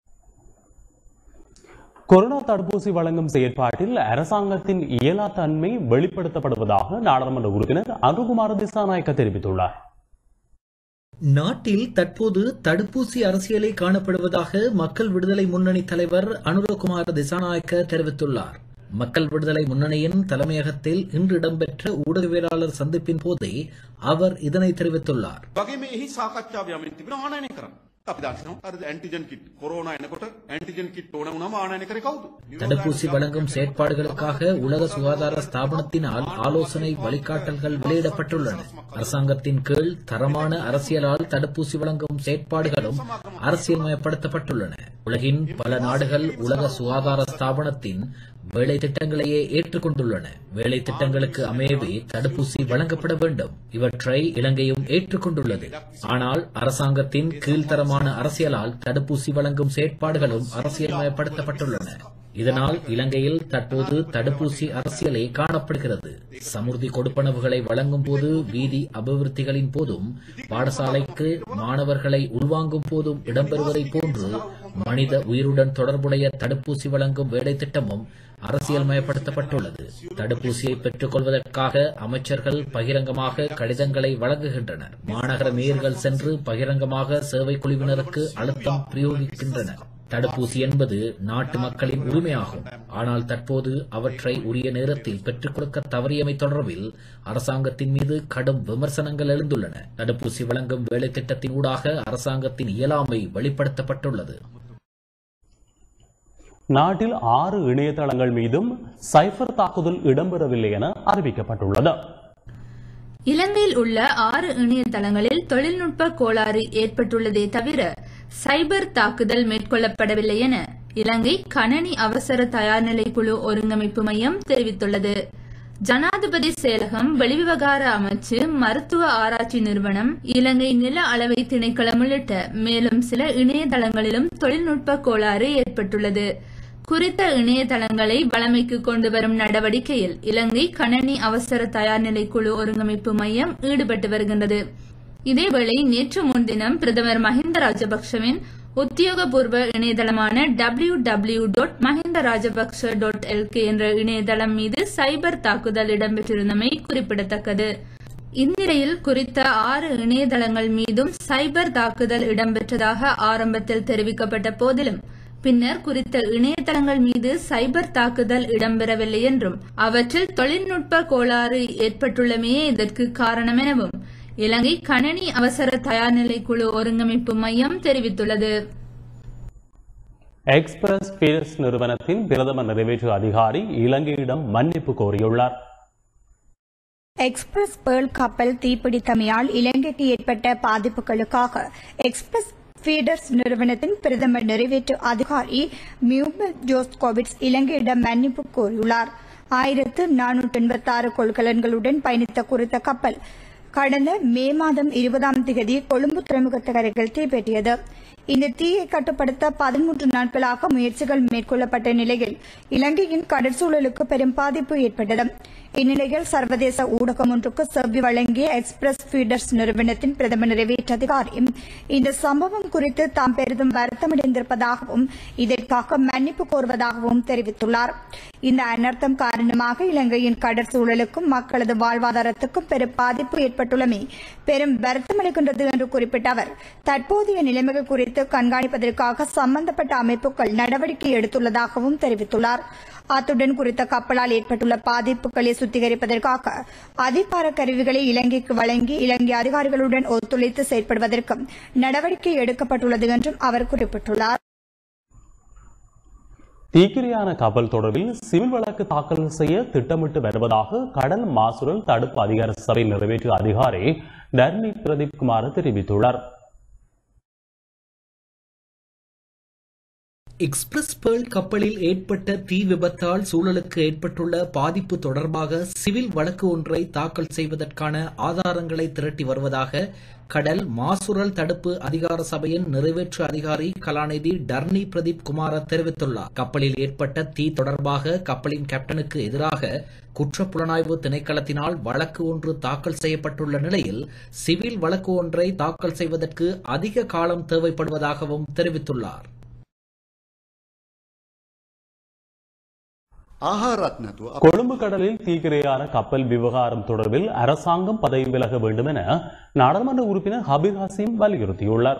கொரோனா தடுப்பூசி வழங்கும் செயற்பாட்டில் அரசாங்கத்தின் இயலா தன்மை வெளிப்படுத்தப்படுவதாக நாடாளுமன்ற உறுப்பினர் அனுகுமார திசாநாயக்க தெரிவித்துள்ளார் நாட்டில் தற்போது தடுப்பூசி அரசியலை காணப்படுவதாக மக்கள் விடுதலை முன்னணி தலைவர் அனுரகுமார திசாநாயக்க தெரிவித்துள்ளார் மக்கள் விடுதலை முன்னணியின் தலைமையகத்தில் இன்று இடம்பெற்ற ஊடகவியலாளர் சந்திப்பின் போதே அவர் இதனை தெரிவித்துள்ளார் වගේම එහි සාකච්ඡාව යමින් තිබෙන ආනයනය කරන්න. අපි දන්නවා අර ඇන්ටිජන් කිට් කොරෝනා එනකොට ඇන්ටිජන් කිට් ඕන වුණාම ආනයනය කරේ කවුද? தடுப்பூசி வழங்கும் செயற்பாடுகளுக்காக உலக சுகாதார ஸ்தாபனத்தினால் ஆலோசனை வழிகாட்டல்கள் வெளியிடப்பட்டுள்ளன அரசாங்கத்தின் கீழ் தரமான அரசியலால் தடுப்பூசி வழங்கும் செயற்பாடுகளும் அரசியல்மயப்படுத்தப்பட்டுள்ளன உலகின் பல நாடுகள் உலக சுகாதார ஸ்தாபனத்தின் வேலை திட்டங்களையே ஏற்றுக்கொண்டுள்ளன வேலை திட்டங்களுக்கு அமையவே தடுப்பூசி வழங்கப்பட வேண்டும் இவற்றை இலங்கையும் ஏற்றுக்கொண்டுள்ளது ஆனால் அரசாங்கத்தின் கீழ்த்தரமான அரசியலால் தடுப்பூசி வழங்கும் செயற்பாடுகளும் அரசியல்மயப்படுத்தப்பட்டுள்ளன இதனால் இலங்கையில் தற்போது தடுப்பூசி அரசியலே காணப்படுகிறது சமுர்தி கொடுப்பனவுகளை வழங்கும் போது வீதி அபிவிருத்திகளின் போதும் பாடசாலைக்கு மாணவர்களை உள்வாங்கும் போதும் இடம்பெறுவதைப் போன்று மனித உயிருடன் தொடர்புடைய தடுப்பூசி வழங்கும் வேலை திட்டமும் அரசியல்மயப்படுத்தப்பட்டுள்ளது தடுப்பூசியை பெற்றுக் கொள்வதற்காக அமைச்சர்கள் பகிரங்கமாக கடிதங்களை வழங்குகின்றனர் மாநகர மேயர்கள் சென்று பகிரங்கமாக சேவை குழுவினருக்கு அழுத்தம் பிரயோகிக்கின்றனர் தடுப்பூசி என்பது நாட்டு மக்களின் உரிமையாகும் ஆனால் தற்போது அவற்றை உரிய நேரத்தில் பெற்றுக் கொடுக்க தவறியமை தொடர்பில் அரசாங்கத்தின் மீது கடும் விமர்சனங்கள் எழுந்துள்ளன தடுப்பூசி வழங்கும் வேலை திட்டத்தின் ஊடாக அரசாங்கத்தின் இயலாமை வெளிப்படுத்தப்பட்டுள்ளது நாட்டில் ஆறு இணையதளங்கள் மீதும் சைபர் தாக்குதல் இடம்பெறவில்லை என அறிவிக்கப்பட்டுள்ளது இலங்கையில் உள்ள ஆறு இணையதளங்களில் தொழில்நுட்ப கோளாறு ஏற்பட்டுள்ளதே தவிர சைபர் தாக்குதல் மேற்கொள்ளப்படவில்லை என இலங்கை கணனி அவசர தயார்நிலை குழு ஒருங்கமைப்பு மையம் தெரிவித்துள்ளது ஜனாதிபதி செயலகம் வெளிவிவகார அமைச்சு மருத்துவ ஆராய்ச்சி நிறுவனம் இலங்கை நில அளவை திணைக்களம் உள்ளிட்ட மேலும் சில இணையதளங்களிலும் தொழில்நுட்ப கோளாறு ஏற்பட்டுள்ளது குறித்த இணையதளங்களை வளமைக்கு கொண்டு வரும் நடவடிக்கையில் இலங்கை கணனி அவசர தயார்நிலை குழு ஒருங்கமைப்பு மையம் ஈடுபட்டு வருகின்றது இதேவேளை நேற்று முன்தினம் பிரதமர் மஹிந்த ராஜபக்சவின் உத்தியோகபூர்வ இணையதளமான W W dot Mahinda Rajapaksa dot LK என்ற இணையதளம் மீது சைபர் தாக்குதல் இடம்பெற்றிருந்தமை குறிப்பிடத்தக்கது இந்நிலையில் குறித்த ஆறு இணையதளங்கள் மீதும் சைபர் தாக்குதல் இடம்பெற்றதாக ஆரம்பத்தில் தெரிவிக்கப்பட்ட போதிலும் பின்னர் குறித்த இணையதளங்கள் மீது சைபர் தாக்குதல் இடம்பெறவில்லை என்றும் அவற்றில் தொழில்நுட்ப கோளாறு ஏற்பட்டுள்ளமையே இதற்கு காரணம் எனவும் இலங்கை கணனி அவசர தயார்நிலை குழு ஒருங்கமைப்பு மையம் தெரிவித்துள்ளது எக்ஸ்பிரஸ் பீரஸ் நிறுவனத்தின் பிரதம நிறைவேற்று அதிகாரி இலங்கையிடம் மன்னிப்பு கோரியுள்ளார் எக்ஸ்பிரஸ் பேர்ல் கப்பல் தீப்பிடித்தமையால் இலங்கைக்கு ஏற்பட்ட பாதிப்புகளுக்காக எக்ஸ்பிரஸ் ஃபீடர்ஸ் நிறுவனத்தின் பிரதம நிறைவேற்று அதிகாரி மியூமல் ஜோஸ்கோவிட்ஸ் இலங்கையிடம் மன்னிப்பு கோரியுள்ளார் ஆயிரத்து நானூற்று எண்பத்தாறு கொள்கலன்களுடன் பயணித்த குறித்த கப்பல் கடந்த மே மாதம் இருபதாம் தேதி கொழும்பு துறைமுகத்து அருகில் தீப்பெற்றியது இந்த தீயை கட்டுப்படுத்த பதிமூன்று நாட்களாக முயற்சிகள் மேற்கொள்ளப்பட்ட நிலையில் இலங்கையின் கடற்சூழலுக்கு பெரும் பாதிப்பு ஏற்பட்டது இந்நிலையில் சர்வதேச ஊடகம் ஒன்றுக்கு செவ்வி வழங்கிய எக்ஸ்பிரஸ் ஃபீடர்ஸ் நிறுவனத்தின் பிரதம நிறைவேற்று அதிகாரி இந்த சம்பவம் குறித்து தாம் பெரிதும் வருத்தமடைந்திருப்பதாகவும் இதற்காக மன்னிப்பு கோருவதாகவும் தெரிவித்துள்ளார் இந்த அனர்த்தம் காரணமாக இலங்கையின் கடற்சூழலுக்கும் மக்களது வாழ்வாதாரத்துக்கும் பெரும் பாதிப்பு ஏற்பட்டுள்ளமை பெரும் வருத்தமளிக்கின்றது என்று குறிப்பிட்ட அவர் தற்போதைய நிலைமைகள் குறித்து கண்காணிப்பதற்காக சம்பந்தப்பட்ட அமைப்புகள் நடவடிக்கை எடுத்துள்ளதாகவும் தெரிவித்துள்ளார் அத்துடன் குறித்த கப்பலால் ஏற்பட்டுள்ள பாதிப்புகளை சுத்திகரிப்பதற்காக அதிகார கருவிகளை இலங்கைக்கு வழங்கி இலங்கை அதிகாரிகளுடன் ஒத்துழைத்து செயற்படுவதற்கும் நடவடிக்கை எடுக்கப்பட்டுள்ளது என்றும் அவர் குறிப்பிட்டுள்ளார் தீக்கிரையான கப்பல் தொடர்பில் சிவில் வழக்கு தாக்கல் செய்ய திட்டமிட்டு வருவதாக கடல் மாசுரல் தடுப்பு அதிகார சபை நிறைவேற்று அதிகாரி டர்மி பிரதீப் குமார் தெரிவித்துள்ளார் எக்ஸ்பிரஸ் பேர்ல் கப்பலில் ஏற்பட்ட தீ விபத்தால் சூழலுக்கு ஏற்பட்டுள்ள பாதிப்பு தொடர்பாக சிவில் வழக்கு ஒன்றை தாக்கல் செய்வதற்கான ஆதாரங்களை திரட்டி வருவதாக கடல் மாசுரல் தடுப்பு அதிகார சபையின் நிறைவேற்று அதிகாரி கலாநிதி டர்னி பிரதீப் குமார தெரிவித்துள்ளார் கப்பலில் ஏற்பட்ட தீ தொடர்பாக கப்பலின் கேப்டனுக்கு எதிராக குற்ற புலனாய்வு திணைக்களத்தினால் வழக்கு ஒன்று தாக்கல் செய்யப்பட்டுள்ள நிலையில் சிவில் வழக்கு ஒன்றை தாக்கல் செய்வதற்கு அதிக காலம் தேவைப்படுவதாகவும் தெரிவித்துள்ளார் கொழும்பு கடலில் தீக்கிரையான கப்பல் விவகாரம் தொடர்பில் அரசாங்கம் பதவி விலக வேண்டும் என நாடாளுமன்ற உறுப்பினர் ஹபீர் ஹசீம் வலியுறுத்தியுள்ளார்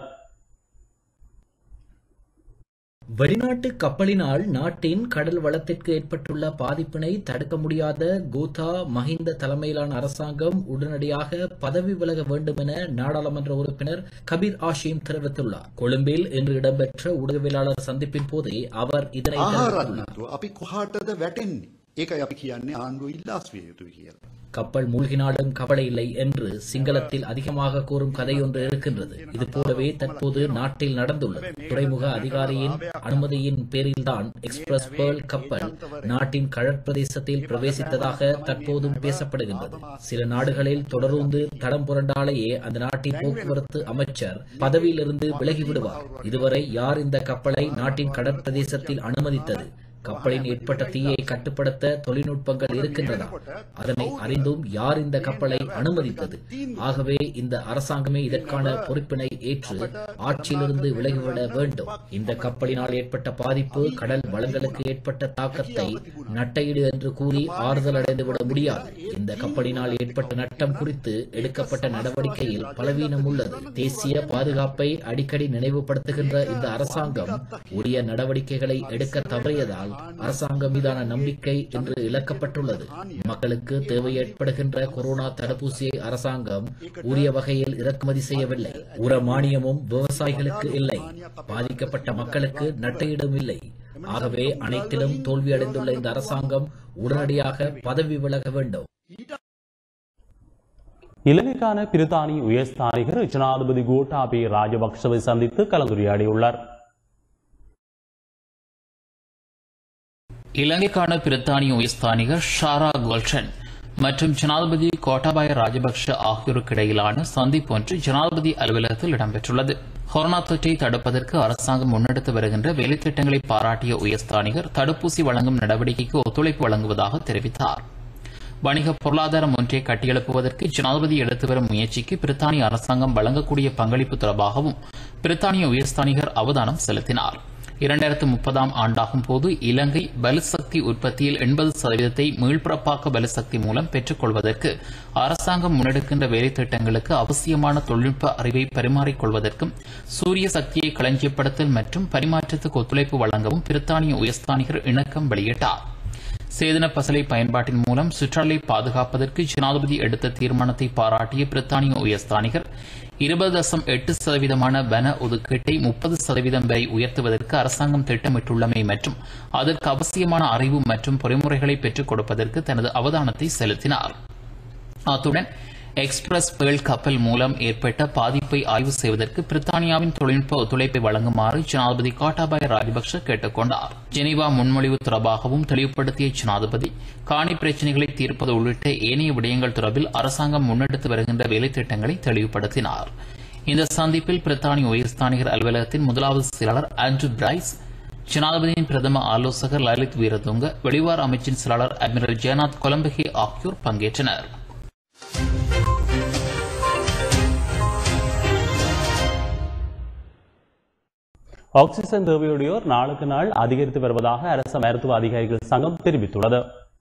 வெளிநாட்டு கப்பலினால் நாட்டின் கடல் வளத்திற்கு ஏற்பட்டுள்ள பாதிப்பினை தடுக்க முடியாத கோதா மஹிந்த தலைமையிலான அரசாங்கம் உடனடியாக பதவி விலக வேண்டும் என நாடாளுமன்ற உறுப்பினர் கபீர் ஆஷிம் தெரிவித்துள்ளார் கொழும்பில் இன்று இடம்பெற்ற ஊடகவியலாளர் சந்திப்பின் போதே அவர் இதனை தெரிவித்துள்ளார் අපි කොහාටද වැටෙන්නේ ඒකයි අපි කියන්නේ ආණ්ඩුව ඉල්ලාස් විය යුතුයි කියලා. கப்பல் மூழ்கினாலும் கவலை இல்லை என்று சிங்களத்தில் அதிகமாக கூறும் கதை ஒன்று இருக்கின்றது இது போலவே தற்போது நாட்டில் நடந்துள்ளது துறைமுக அதிகாரியின் அனுமதியின் பேரில்தான் எக்ஸ்பிரஸ் பேர்ல் கப்பல் நாட்டின் கடற்பிரதேசத்தில் பிரவேசித்ததாக தற்போதும் பேசப்படுகின்றது சில நாடுகளில் தொடர்ந்து தடம் புரண்டாலேயே அந்த நாட்டின் போக்குவரத்து அமைச்சர் பதவியிலிருந்து விலகிவிடுவார் இதுவரை யார் இந்த கப்பலை நாட்டின் கடற்பிரதேசத்தில் அனுமதித்தது கப்பலின் ஏற்பட்ட தீயை கட்டுப்படுத்த தொழில்நுட்பங்கள் இருக்கின்றன அதனை அறிந்தும் யார் இந்த கப்பலை அனுமதித்தது ஆகவே இந்த அரசாங்கமே இதற்கான பொறுப்பினை ஏற்று ஆட்சியிலிருந்து விலகிவிட வேண்டும் இந்த கப்பலினால் ஏற்பட்ட பாதிப்பு கடல் வளங்களுக்கு ஏற்பட்ட தாக்கத்தை நட்டையீடு என்று கூறி ஆறுதல் அடைந்துவிட முடியாது இந்த கப்பலினால் ஏற்பட்ட நட்டம் குறித்து எடுக்கப்பட்ட நடவடிக்கையில் பலவீனம் உள்ளது தேசிய பாதுகாப்பை அடிக்கடி நினைவுபடுத்துகின்ற இந்த அரசாங்கம் உரிய நடவடிக்கைகளை எடுக்க தவறியதால் அரசாங்கம் மீதான நம்பிக்கை இன்று இழக்கப்பட்டுள்ளது மக்களுக்கு தேவை ஏற்படுகின்ற கொரோனா தடுப்பூசியை அரசாங்கம் உரிய வகையில் இறக்குமதி செய்யவில்லை உர மானியமும் விவசாயிகளுக்கு இல்லை பாதிக்கப்பட்ட மக்களுக்கு நட்டையிடும் இல்லை ஆகவே அனைத்திலும் தோல்வியடைந்துள்ள இந்த அரசாங்கம் உடனடியாக பதவி விலக வேண்டும் இலங்கைக்கான பிரித்தானிய உயர்ஸ்தானிகர் ஜனாதிபதி கோட்டாபே ராஜபக்சவை சந்தித்து கலந்துரையாடியுள்ளார் இலங்கைக்கான பிரித்தானிய உயர்ஸ்தானிகர் ஷாரா கோல்டன் மற்றும் ஜனாதிபதி கோட்டாபாய ராஜபக்ஷ ஆகியோருக்கு இடையிலான சந்திப்பு ஒன்று ஜனாதிபதி அலுவலகத்தில் இடம்பெற்றுள்ளது கொரோனா தொற்றை தடுப்பதற்கு அரசாங்கம் முன்னெடுத்து வருகின்ற வேலைத்திட்டங்களை பாராட்டிய உயர்ஸ்தானிகர் தடுப்பூசி வழங்கும் நடவடிக்கைக்கு ஒத்துழைப்பு வழங்குவதாக தெரிவித்தார் வணிக பொருளாதாரம் ஒன்றை கட்டியெழுப்புவதற்கு ஜனாதிபதி எடுத்து வரும் முயற்சிக்கு பிரித்தானிய அரசாங்கம் வழங்கக்கூடிய பங்களிப்பு தொடர்பாகவும் பிரித்தானிய உயர்ஸ்தானிகர் அவதானம் செலுத்தினார் இரண்டாயிரத்து முப்பதாம் ஆண்டாகும் போது இலங்கை பலுசக்தி உற்பத்தியில் எண்பது சதவீதத்தை மீள்பிறப்பாக்க பலுசக்தி மூலம் பெற்றுக் கொள்வதற்கு அரசாங்கம் முன்னெடுக்கின்ற வேலைத்திட்டங்களுக்கு அவசியமான தொழில்நுட்ப அறிவை பரிமாறிக்கொள்வதற்கும் சூரிய சக்தியை களஞ்சியப்படுத்தல் மற்றும் பரிமாற்றத்துக்கு ஒத்துழைப்பு வழங்கவும் பிரித்தானிய உயர்ஸ்தானிகர் இணக்கம் வெளியிட்டார் சேதன பசலை பயன்பாட்டின் மூலம் சுற்றலை பாதுகாப்பதற்கு ஜனாதிபதி எடுத்த தீர்மானத்தை பாராட்டிய பிரித்தானிய உயர்ஸ்தானிகர் இருபது தசம் எட்டு சதவீதமான வன ஒதுக்கீட்டை முப்பது சதவீதம் வரை உயர்த்துவதற்கு அரசாங்கம் திட்டமிட்டுள்ளமை மற்றும் அதற்கு அவசியமான அறிவு மற்றும் பொறிமுறைகளை பெற்றுக் கொடுப்பதற்கு தனது அவதானத்தை செலுத்தினார் அத்துடன் எக்ஸ்பிரஸ் பேர்ல் கப்பல் மூலம் ஏற்பட்ட பாதிப்பை ஆய்வு செய்வதற்கு பிரித்தானியாவின் தொழில்நுட்ப ஒத்துழைப்பை வழங்குமாறு ஜனாதிபதி கோட்டாபாய ராஜபக்ஷ கேட்டுக் கொண்டார் ஜெனீவா முன்மொழிவு தொடர்பாகவும் தெளிவுபடுத்திய ஜனாதிபதி காணி பிரச்சினைகளை தீர்ப்பது உள்ளிட்ட ஏனைய விடயங்கள் தொடர்பில் அரசாங்கம் முன்னெடுத்து வருகின்ற வேலைத்திட்டங்களை தெளிவுபடுத்தினார் இந்த சந்திப்பில் பிரித்தானிய உயர்ஸ்தானிகர் அலுவலகத்தின் முதலாவது செயலாளர் ஆண்ட்ரூ பிரைஸ் ஜனாதிபதியின் பிரதம ஆலோசகர் லலித் வீரதுங்க வெளிவார அமைச்சின் செயலாளர் அட்மிரல் ஜெயநாத் கொலம்பகே ஆகியோர் பங்கேற்றனர் ஆக்சிஜன் தேவையுடையோர் நாளுக்கு நாள் அதிகரித்து வருவதாக அரசு மருத்துவ அதிகாரிகள் சங்கம் தெரிவித்துள்ளது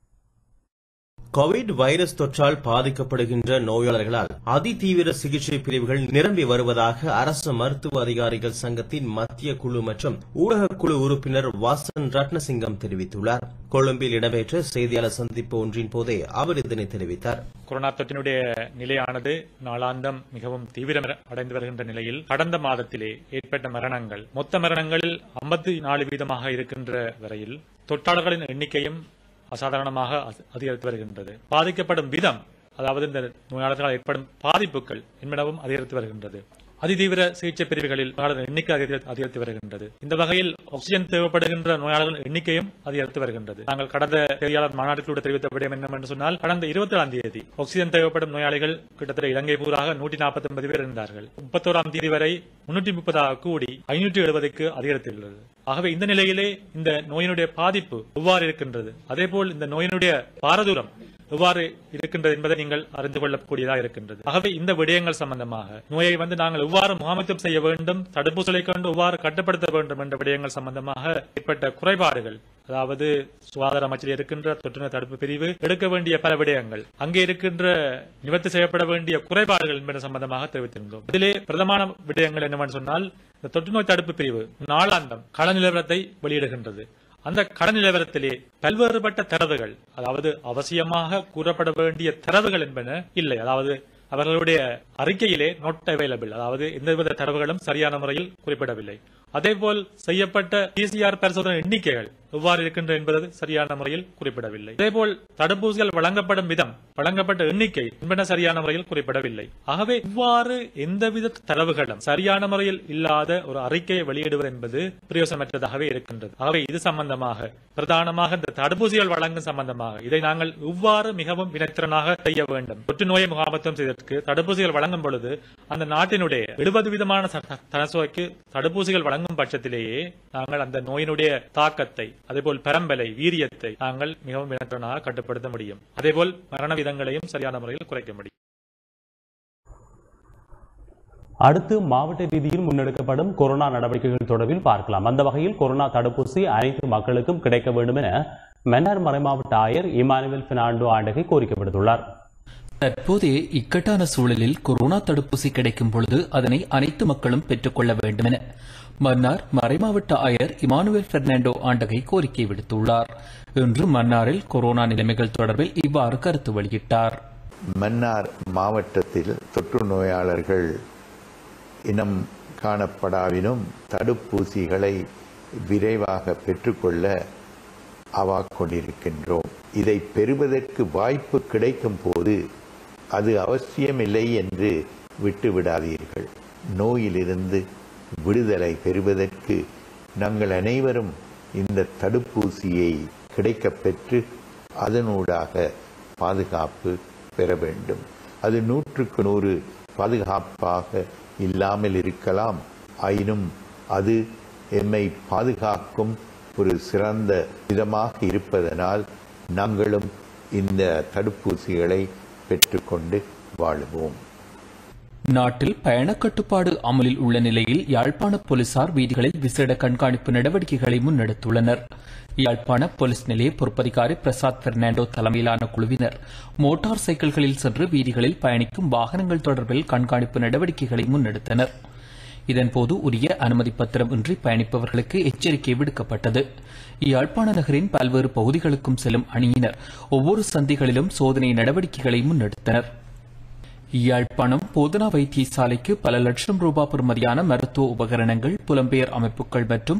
கோவிட் வைரஸ் தொற்றால் பாதிக்கப்படுகின்ற நோயாளர்களால் அதிதீவிர சிகிச்சை பிரிவுகள் நிரம்பி வருவதாக அரசு மருத்துவ அதிகாரிகள் சங்கத்தின் மத்திய குழு மற்றும் ஊடக குழு உறுப்பினர் வாசன் ரத்னசிங்கம் தெரிவித்துள்ளார் கொழும்பில் இடம்பெற்ற செய்தியாளர் சந்திப்பு ஒன்றின் போதே அவர் இதனை தெரிவித்தார் கொரோனா தொற்றினுடைய நிலையானது நாளாந்தம் மிகவும் தீவிரம் அடைந்து வருகின்ற நிலையில் கடந்த மாதத்திலே ஏற்பட்ட மரணங்கள் மொத்த மரணங்களில் ஐம்பத்தி நாலு வீதமாக இருக்கின்ற வரையில் தொற்றாளர்களின் எண்ணிக்கையும் அசாதாரணமாக அதிகரித்து வருகின்றது பாதிக்கப்படும் விதம் அதாவது இந்த நோயாளர்களால் ஏற்படும் பாதிப்புகள் என்பனவும் அதிகரித்து வருகின்றது அதிதீவிர சிகிச்சை பிரிவுகளில் நோயாளர்கள் எண்ணிக்கை அதிகரித்து வருகின்றது இந்த வகையில் ஆக்சிஜன் தேவைப்படுகின்ற நோயாளர்கள் எண்ணிக்கையும் அதிகரித்து வருகின்றது நாங்கள் கடந்த செய்தியாளர் மாநாட்டில் தெரிவித்த விடயம் என்னவென்று சொன்னால் கடந்த இருபத்தி ஏழாம் தேதி ஆக்சிஜன் தேவைப்படும் நோயாளிகள் கிட்டத்தட்ட இலங்கை பூராக நூற்றி நாற்பத்தி ஒன்பது பேர் இருந்தார்கள் முப்பத்தோராம் தேதி வரை முன்னூற்றி முப்பதாக கூடி ஐநூற்றி எழுபதுக்கு அதிகரித்துள்ளது ஆகவே இந்த நிலையிலே இந்த நோயினுடைய பாதிப்பு எவ்வாறு இருக்கின்றது அதேபோல் இந்த நோயினுடைய பாரதூரம் எவ்வாறு இருக்கின்றது என்பதை நீங்கள் அறிந்து கொள்ளக்கூடியதாக இருக்கின்றது ஆகவே இந்த விடயங்கள் சம்பந்தமாக நோயை வந்து நாங்கள் எவ்வாறு முகாமித்துவம் செய்ய வேண்டும் தடுப்பூசிகளை கொண்டு எவ்வாறு கட்டுப்படுத்த வேண்டும் என்ற விடயங்கள் சம்பந்தமாக ஏற்பட்ட குறைபாடுகள் அதாவது சுகாதார அமைச்சர் இருக்கின்ற தொற்றுநோய் தடுப்பு பிரிவு எடுக்க வேண்டிய பல விடயங்கள் அங்கே இருக்கின்ற நிவர்த்தி செய்யப்பட வேண்டிய குறைபாடுகள் என்பது சம்பந்தமாக தெரிவித்திருந்தோம் இதிலே பிரதமான விடயங்கள் என்னவென்று சொன்னால் இந்த தொற்றுநோய் தடுப்பு பிரிவு நாளாந்தம் கள நிலவரத்தை வெளியிடுகின்றது அந்த கடன் நிலவரத்திலே பல்வேறுபட்ட தரவுகள் அதாவது அவசியமாக கூறப்பட வேண்டிய தரவுகள் என்பன இல்லை அதாவது அவர்களுடைய அறிக்கையிலே நோட் அவைலபிள் அதாவது எந்தவித தரவுகளும் சரியான முறையில் குறிப்பிடவில்லை அதேபோல் செய்யப்பட்ட பிசிஆர் பரிசோதனை எண்ணிக்கைகள் எவ்வாறு இருக்கின்ற என்பது சரியான முறையில் குறிப்பிடவில்லை அதேபோல் தடுப்பூசிகள் வழங்கப்படும் விதம் வழங்கப்பட்ட எண்ணிக்கை என்பன சரியான முறையில் குறிப்பிடவில்லை ஆகவே இவ்வாறு எந்தவித தரவுகளும் சரியான முறையில் இல்லாத ஒரு அறிக்கையை வெளியிடுவது என்பது பிரயோசனமற்றதாகவே இருக்கின்றது ஆகவே இது சம்பந்தமாக பிரதானமாக இந்த தடுப்பூசிகள் வழங்கும் சம்பந்தமாக இதை நாங்கள் இவ்வாறு மிகவும் வினைத்திறனாக செய்ய வேண்டும் தொற்று நோயை முகாமத்துவம் செய்வதற்கு தடுப்பூசிகள் வழங்கும் பொழுது அந்த நாட்டினுடைய எழுபது விதமான தனசுவைக்கு தடுப்பூசிகள் வழங்கும் பட்சத்திலேயே நாங்கள் அந்த நோயினுடைய தாக்கத்தை அதேபோல் பரம்பலை வீரியத்தை நாங்கள் மிகவும் வினத்திறனாக கட்டுப்படுத்த முடியும் அதேபோல் மரண விதங்களையும் சரியான முறையில் குறைக்க முடியும் அடுத்து மாவட்ட ரீதியில் முன்னெடுக்கப்படும் கொரோனா நடவடிக்கைகள் தொடர்பில் பார்க்கலாம் அந்த வகையில் கொரோனா தடுப்பூசி அனைத்து மக்களுக்கும் கிடைக்க வேண்டும் என மன்னார் மறைமாவட்ட ஆயர் இமானுவேல் பெர்னாண்டோ ஆண்டகை கோரிக்கை விடுத்துள்ளார் தற்போதைய இக்கட்டான சூழலில் கொரோனா தடுப்பூசி கிடைக்கும் பொழுது அதனை அனைத்து மக்களும் பெற்றுக்கொள்ள வேண்டும் என மன்னார் மறைமாவட்ட ஆயர் இமானுவேல் பெர்னாண்டோ ஆண்டகை கோரிக்கை விடுத்துள்ளார் இன்று மன்னாரில் கொரோனா நிலைமைகள் தொடர்பில் இவ்வாறு கருத்து வெளியிட்டார் மன்னார் மாவட்டத்தில் தொற்று நோயாளர்கள் இனம் காணப்படாவினும் தடுப்பூசிகளை விரைவாக பெற்றுக்கொள்ள அவா கொண்டிருக்கின்றோம் இதை பெறுவதற்கு வாய்ப்பு கிடைக்கும் போது அது அவசியமில்லை என்று விட்டுவிடாதீர்கள் நோயிலிருந்து விடுதலை பெறுவதற்கு நாங்கள் அனைவரும் இந்த தடுப்பூசியை கிடைக்கப் பெற்று அதனூடாக பாதுகாப்பு பெற வேண்டும் அது நூற்றுக்கு நூறு பாதுகாப்பாக இல்லாமல் இருக்கலாம் ஆயினும் அது எம்மை பாதுகாக்கும் ஒரு சிறந்த விதமாக இருப்பதனால் நாங்களும் இந்த தடுப்பூசிகளை பெற்றுக்கொண்டு வாழுவோம் நாட்டில் பயண கட்டுப்பாடு அமலில் உள்ள நிலையில் யாழ்ப்பாண போலீசார் வீதிகளில் விசேட கண்காணிப்பு நடவடிக்கைகளை முன்னெடுத்துள்ளனர் யாழ்ப்பாண போலீஸ் நிலைய பொறுப்பதிகாரி பிரசாத் பெர்னாண்டோ தலைமையிலான குழுவினர் மோட்டார் சைக்கிள்களில் சென்று வீதிகளில் பயணிக்கும் வாகனங்கள் தொடர்பில் கண்காணிப்பு நடவடிக்கைகளை முன்னெடுத்தனர் இதன்போது உரிய அனுமதி பத்திரம் இன்றி பயணிப்பவர்களுக்கு எச்சரிக்கை விடுக்கப்பட்டது யாழ்ப்பாண நகரின் பல்வேறு பகுதிகளுக்கும் செல்லும் அணியினர் ஒவ்வொரு சந்திகளிலும் சோதனை நடவடிக்கைகளை முன்னெடுத்தனர் யாழ்ப்பாணம் போதனா வைத்தியசாலைக்கு பல லட்சம் ரூபாய் பெறுமதியான மருத்துவ உபகரணங்கள் புலம்பெயர் அமைப்புகள் மற்றும்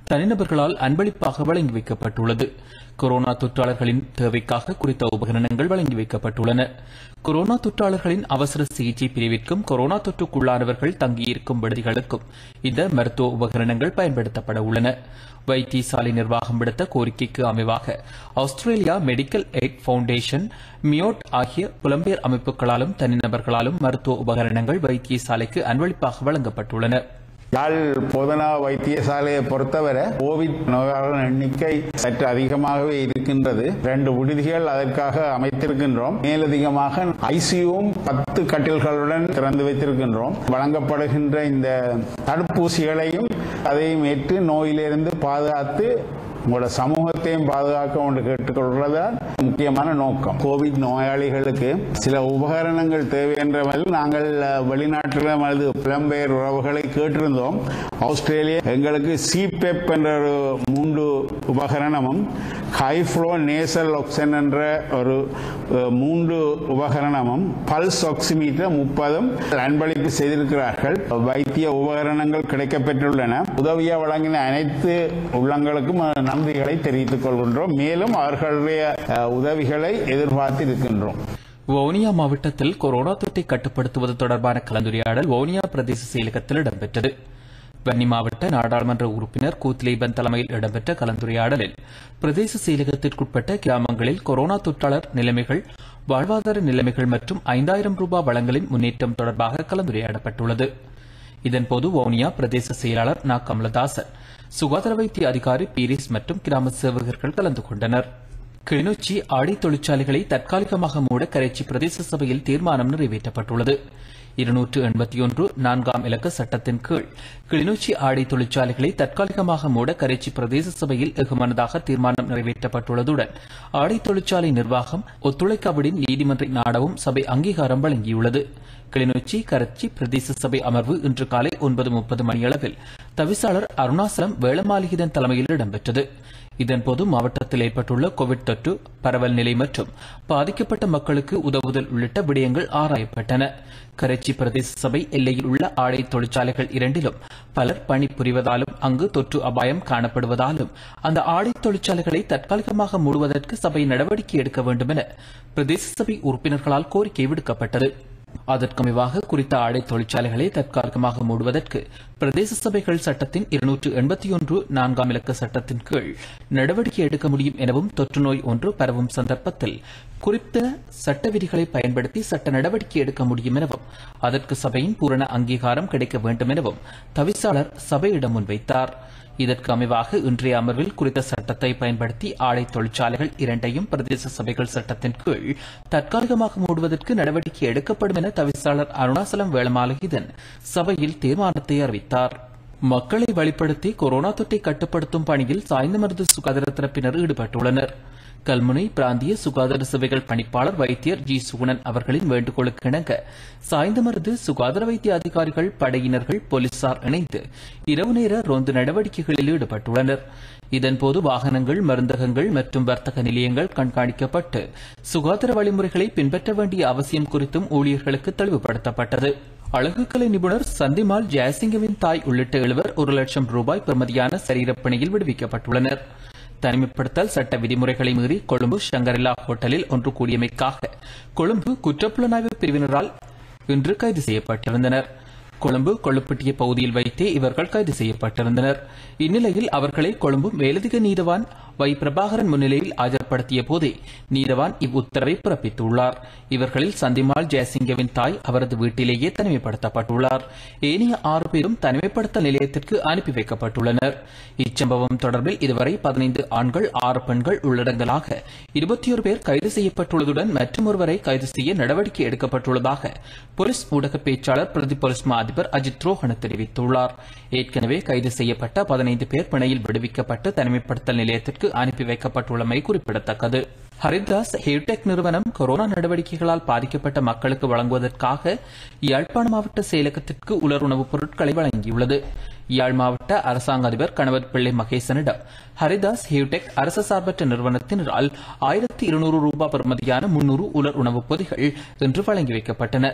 தனிநபர்களால் அன்பளிப்பாக வழங்கி வைக்கப்பட்டுள்ளது கொரோனா தொற்றாளர்களின் தேவைக்காக குறித்த உபகரணங்கள் வழங்கி வைக்கப்பட்டுள்ளன கொரோனா தொற்றாளர்களின் அவசர சிகிச்சை பிரிவிற்கும் கொரோனா தொற்றுக்குள்ளானவர்கள் தங்கியிருக்கும் விடுதிகளுக்கும் இந்த மருத்துவ உபகரணங்கள் பயன்படுத்தப்பட உள்ளன வைத்தியசாலை நிர்வாகம் விடுத்த கோரிக்கைக்கு அமைவாக ஆஸ்திரேலியா மெடிக்கல் எய்ட் பவுண்டேஷன் மியோட் ஆகிய புலம்பெயர் அமைப்புகளாலும் தனிநபர்களாலும் மருத்துவ உபகரணங்கள் வைத்தியசாலைக்கு அன்பளிப்பாக வழங்கப்பட்டுள்ளன யாழ் போதனா வைத்தியசாலையை பொறுத்தவரை கோவிட் நோயாளர் எண்ணிக்கை சற்று அதிகமாகவே இருக்கின்றது ரெண்டு விடுதிகள் அதற்காக அமைத்திருக்கின்றோம் மேலதிகமாக ஐசியூவும் பத்து கட்டில்களுடன் திறந்து வைத்திருக்கின்றோம் வழங்கப்படுகின்ற இந்த தடுப்பூசிகளையும் அதையும் ஏற்று நோயிலிருந்து பாதுகாத்து உங்களோட சமூகத்தையும் பாதுகாக்க ஒன்று கேட்டுக்கொள்வதுதான் முக்கியமான நோக்கம் கோவிட் நோயாளிகளுக்கு சில உபகரணங்கள் தேவை என்ற மாதிரி நாங்கள் வெளிநாட்டில் அல்லது புலம்பெயர் உறவுகளை கேட்டிருந்தோம் ஆஸ்திரேலியா எங்களுக்கு சிபெப் என்ற ஒரு மூன்று உபகரணமும் ஹைஃப்ளோ நேசல் ஆக்சன் என்ற ஒரு அஹ், மூன்று உபகரணமும் பல்ஸ் ஆக்சிமீட்டர் முப்பதும் அன்பளிப்பு செய்திருக்கிறார்கள் வைத்திய உபகரணங்கள் கிடைக்கப்பெற்றுள்ளன உதவியா வழங்கின அனைத்து உள்ளங்களுக்கும் அஹ், நன்றிகளை தெரிவித்துக் கொள்கின்றோம் மேலும் அவர்களுடைய அஹ், உதவிகளை எதிர்பார்த்து இருக்கின்றோம் வவுனியா மாவட்டத்தில் கொரோனா தொற்றை கட்டுப்படுத்துவது தொடர்பான கலந்துரையாடல் வவுனியா பிரதேச செயலகத்தில் இடம்பெற்றது வன்னி மாவட்ட நாடாளுமன்ற உறுப்பினர் கூத்லேபன் தலைமையில் இடம்பெற்ற கலந்துரையாடலில் பிரதேச செயலகத்திற்குட்பட்ட கிராமங்களில் கொரோனா தொற்றாளர் நிலைமைகள் வாழ்வாதார நிலைமைகள் மற்றும் ஐந்தாயிரம் ரூபாய் வழங்கலின் முன்னேற்றம் தொடர்பாக கலந்துரையாடப்பட்டுள்ளது இதன்போது வவுனியா பிரதேச செயலாளர் நா கமலதாசன் சுகாதார வைத்திய அதிகாரி பீரிஸ் மற்றும் கிராம சேவகர்கள் கலந்து கொண்டனர் கிளிநொச்சி ஆடை தொழிற்சாலைகளை தற்காலிகமாக மூட கரைச்சி பிரதேச சபையில் தீர்மானம் நிறைவேற்றப்பட்டுள்ளது இருநூற்று எண்பத்தி ஒன்று நான்காம் இலக்க சட்டத்தின் கீழ் கிளிநொச்சி ஆடை தொழிற்சாலைகளை தற்காலிகமாக மூட கரைச்சி பிரதேச சபையில் எகுமனதாக தீர்மானம் நிறைவேற்றப்பட்டுள்ளதுடன் ஆடை தொழிற்சாலை நிர்வாகம் ஒத்துழைக்காவிடின் நீதிமன்றை நாடவும் சபை அங்கீகாரம் வழங்கியுள்ளது கிளிநொச்சி கரச்சி பிரதேச சபை அமர்வு இன்று காலை ஒன்பது முப்பது மணியளவில் தவிசாளர் அருணாசலம் வேளமாளிகிதன் தலைமையில் இடம்பெற்றது இதன்போது மாவட்டத்தில் ஏற்பட்டுள்ள கோவிட் தொற்று பரவல் நிலை மற்றும் பாதிக்கப்பட்ட மக்களுக்கு உதவுதல் உள்ளிட்ட விடயங்கள் ஆராயப்பட்டன கரைச்சி பிரதேச சபை எல்லையில் உள்ள ஆடை தொழிற்சாலைகள் இரண்டிலும் பலர் பணிபுரிவதாலும் அங்கு தொற்று அபாயம் காணப்படுவதாலும் அந்த ஆடை தொழிற்சாலைகளை தற்காலிகமாக மூடுவதற்கு சபை நடவடிக்கை எடுக்க வேண்டும் என பிரதேச சபை உறுப்பினர்களால் கோரிக்கை விடுக்கப்பட்டது அதற்கமைவாக குறித்த ஆடை தொழிற்சாலைகளை தற்காலிகமாக மூடுவதற்கு பிரதேச சபைகள் சட்டத்தின் இருநூற்று எண்பத்தி ஒன்று நான்காம் இலக்க சட்டத்தின் கீழ் நடவடிக்கை எடுக்க முடியும் எனவும் தொற்று நோய் ஒன்று பரவும் சந்தர்ப்பத்தில் குறித்த சட்ட விதிகளை பயன்படுத்தி சட்ட நடவடிக்கை எடுக்க முடியும் எனவும் அதற்கு சபையின் பூரண அங்கீகாரம் கிடைக்க வேண்டும் எனவும் தவிசாளர் சபையிடம் முன்வைத்தார் இதற்கு அமைவாக இன்றைய அமர்வில் குறித்த சட்டத்தை பயன்படுத்தி ஆடை தொழிற்சாலைகள் இரண்டையும் பிரதேச சபைகள் சட்டத்தின் கீழ் தற்காலிகமாக மூடுவதற்கு நடவடிக்கை எடுக்கப்படும் என தவிசாளர் அருணாசலம் வேளமாலகிதன் சபையில் தீர்மானத்தை அறிவித்தார் மக்களை வழிப்படுத்தி கொரோனா தொற்றை கட்டுப்படுத்தும் பணியில் சாய்ந்தமருது சுகாதார தரப்பினர் ஈடுபட்டுள்ளனர் கல்முனை பிராந்திய சுகாதார சேவைகள் பணிப்பாளர் வைத்தியர் ஜி சுகுணன் அவர்களின் வேண்டுகோளுக்கு இணங்க சாய்ந்தமருது சுகாதார வைத்திய அதிகாரிகள் படையினர்கள் போலீசார் இணைந்து இரவு நேர ரோந்து நடவடிக்கைகளில் ஈடுபட்டுள்ளனர் இதன்போது வாகனங்கள் மருந்தகங்கள் மற்றும் வர்த்தக நிலையங்கள் கண்காணிக்கப்பட்டு சுகாதார வழிமுறைகளை பின்பற்ற வேண்டிய அவசியம் குறித்தும் ஊழியர்களுக்கு தெளிவுபடுத்தப்பட்டது அழகுக்கலை நிபுணர் சந்திமால் ஜெயசிங்கவின் தாய் உள்ளிட்ட எழுவர் ஒரு லட்சம் ரூபாய் பெறுமதியான சரீரப்பணியில் விடுவிக்கப்பட்டுள்ளனர் தனிமைப்படுத்தல் சட்ட விதிமுறைகளை மீறி கொழும்பு ஷங்கரிலா ஹோட்டலில் ஒன்று கூடியமைக்காக கொழும்பு குற்றப்புலனாய்வு பிரிவினரால் இன்று கைது செய்யப்பட்டிருந்தனர் கொழும்பு கொள்ளுப்பட்டிய பகுதியில் வைத்தே இவர்கள் கைது செய்யப்பட்டிருந்தனர் இந்நிலையில் அவர்களை கொழும்பு மேலதிக நீதவான் வை பிரபாகரன் முன்னிலையில் ஆஜர்படுத்திய போதே நீதவான் இவ்வுத்தரவை பிறப்பித்துள்ளார் இவர்களில் சந்திமால் ஜெயசிங்கவின் தாய் அவரது வீட்டிலேயே தனிமைப்படுத்தப்பட்டுள்ளார் ஏனைய ஆறு பேரும் தனிமைப்படுத்தல் நிலையத்திற்கு அனுப்பி வைக்கப்பட்டுள்ளனர் இச்சம்பவம் தொடர்பில் இதுவரை பதினைந்து ஆண்கள் ஆறு பெண்கள் உள்ளடங்கலாக இருபத்தி ஒரு பேர் கைது செய்யப்பட்டுள்ளதுடன் மற்றொருவரை கைது செய்ய நடவடிக்கை எடுக்கப்பட்டுள்ளதாக போலீஸ் ஊடக பேச்சாளர் பிரதி போலீஸ் மா அதிபர் அஜித் ரோஹன தெரிவித்துள்ளார் ஏற்கனவே கைது செய்யப்பட்ட பதினைந்து பேர் பிணையில் விடுவிக்கப்பட்டு தனிமைப்படுத்தல் நிலையத்திற்கு அனுப்பி வைக்கப்பட்டுள்ளமை குறிப்பிடத்தக்கது ஹரிதாஸ் ஹேவ்டெக் நிறுவனம் கொரோனா நடவடிக்கைகளால் பாதிக்கப்பட்ட மக்களுக்கு வழங்குவதற்காக யாழ்ப்பாண மாவட்ட செயலகத்திற்கு உலர் உணவுப் பொருட்களை வழங்கியுள்ளது யாழ் மாவட்ட அரசாங்க அதிபர் கணவர் பிள்ளை மகேசனிடம் ஹரிதாஸ் ஹேவ்டெக் அரசு சார்பற்ற நிறுவனத்தினரால் ஆயிரத்தி இருநூறு ரூபாய் பெறுமதியான முன்னூறு உலர் உணவுப் பொதிகள் இன்று வழங்கி வைக்கப்பட்டன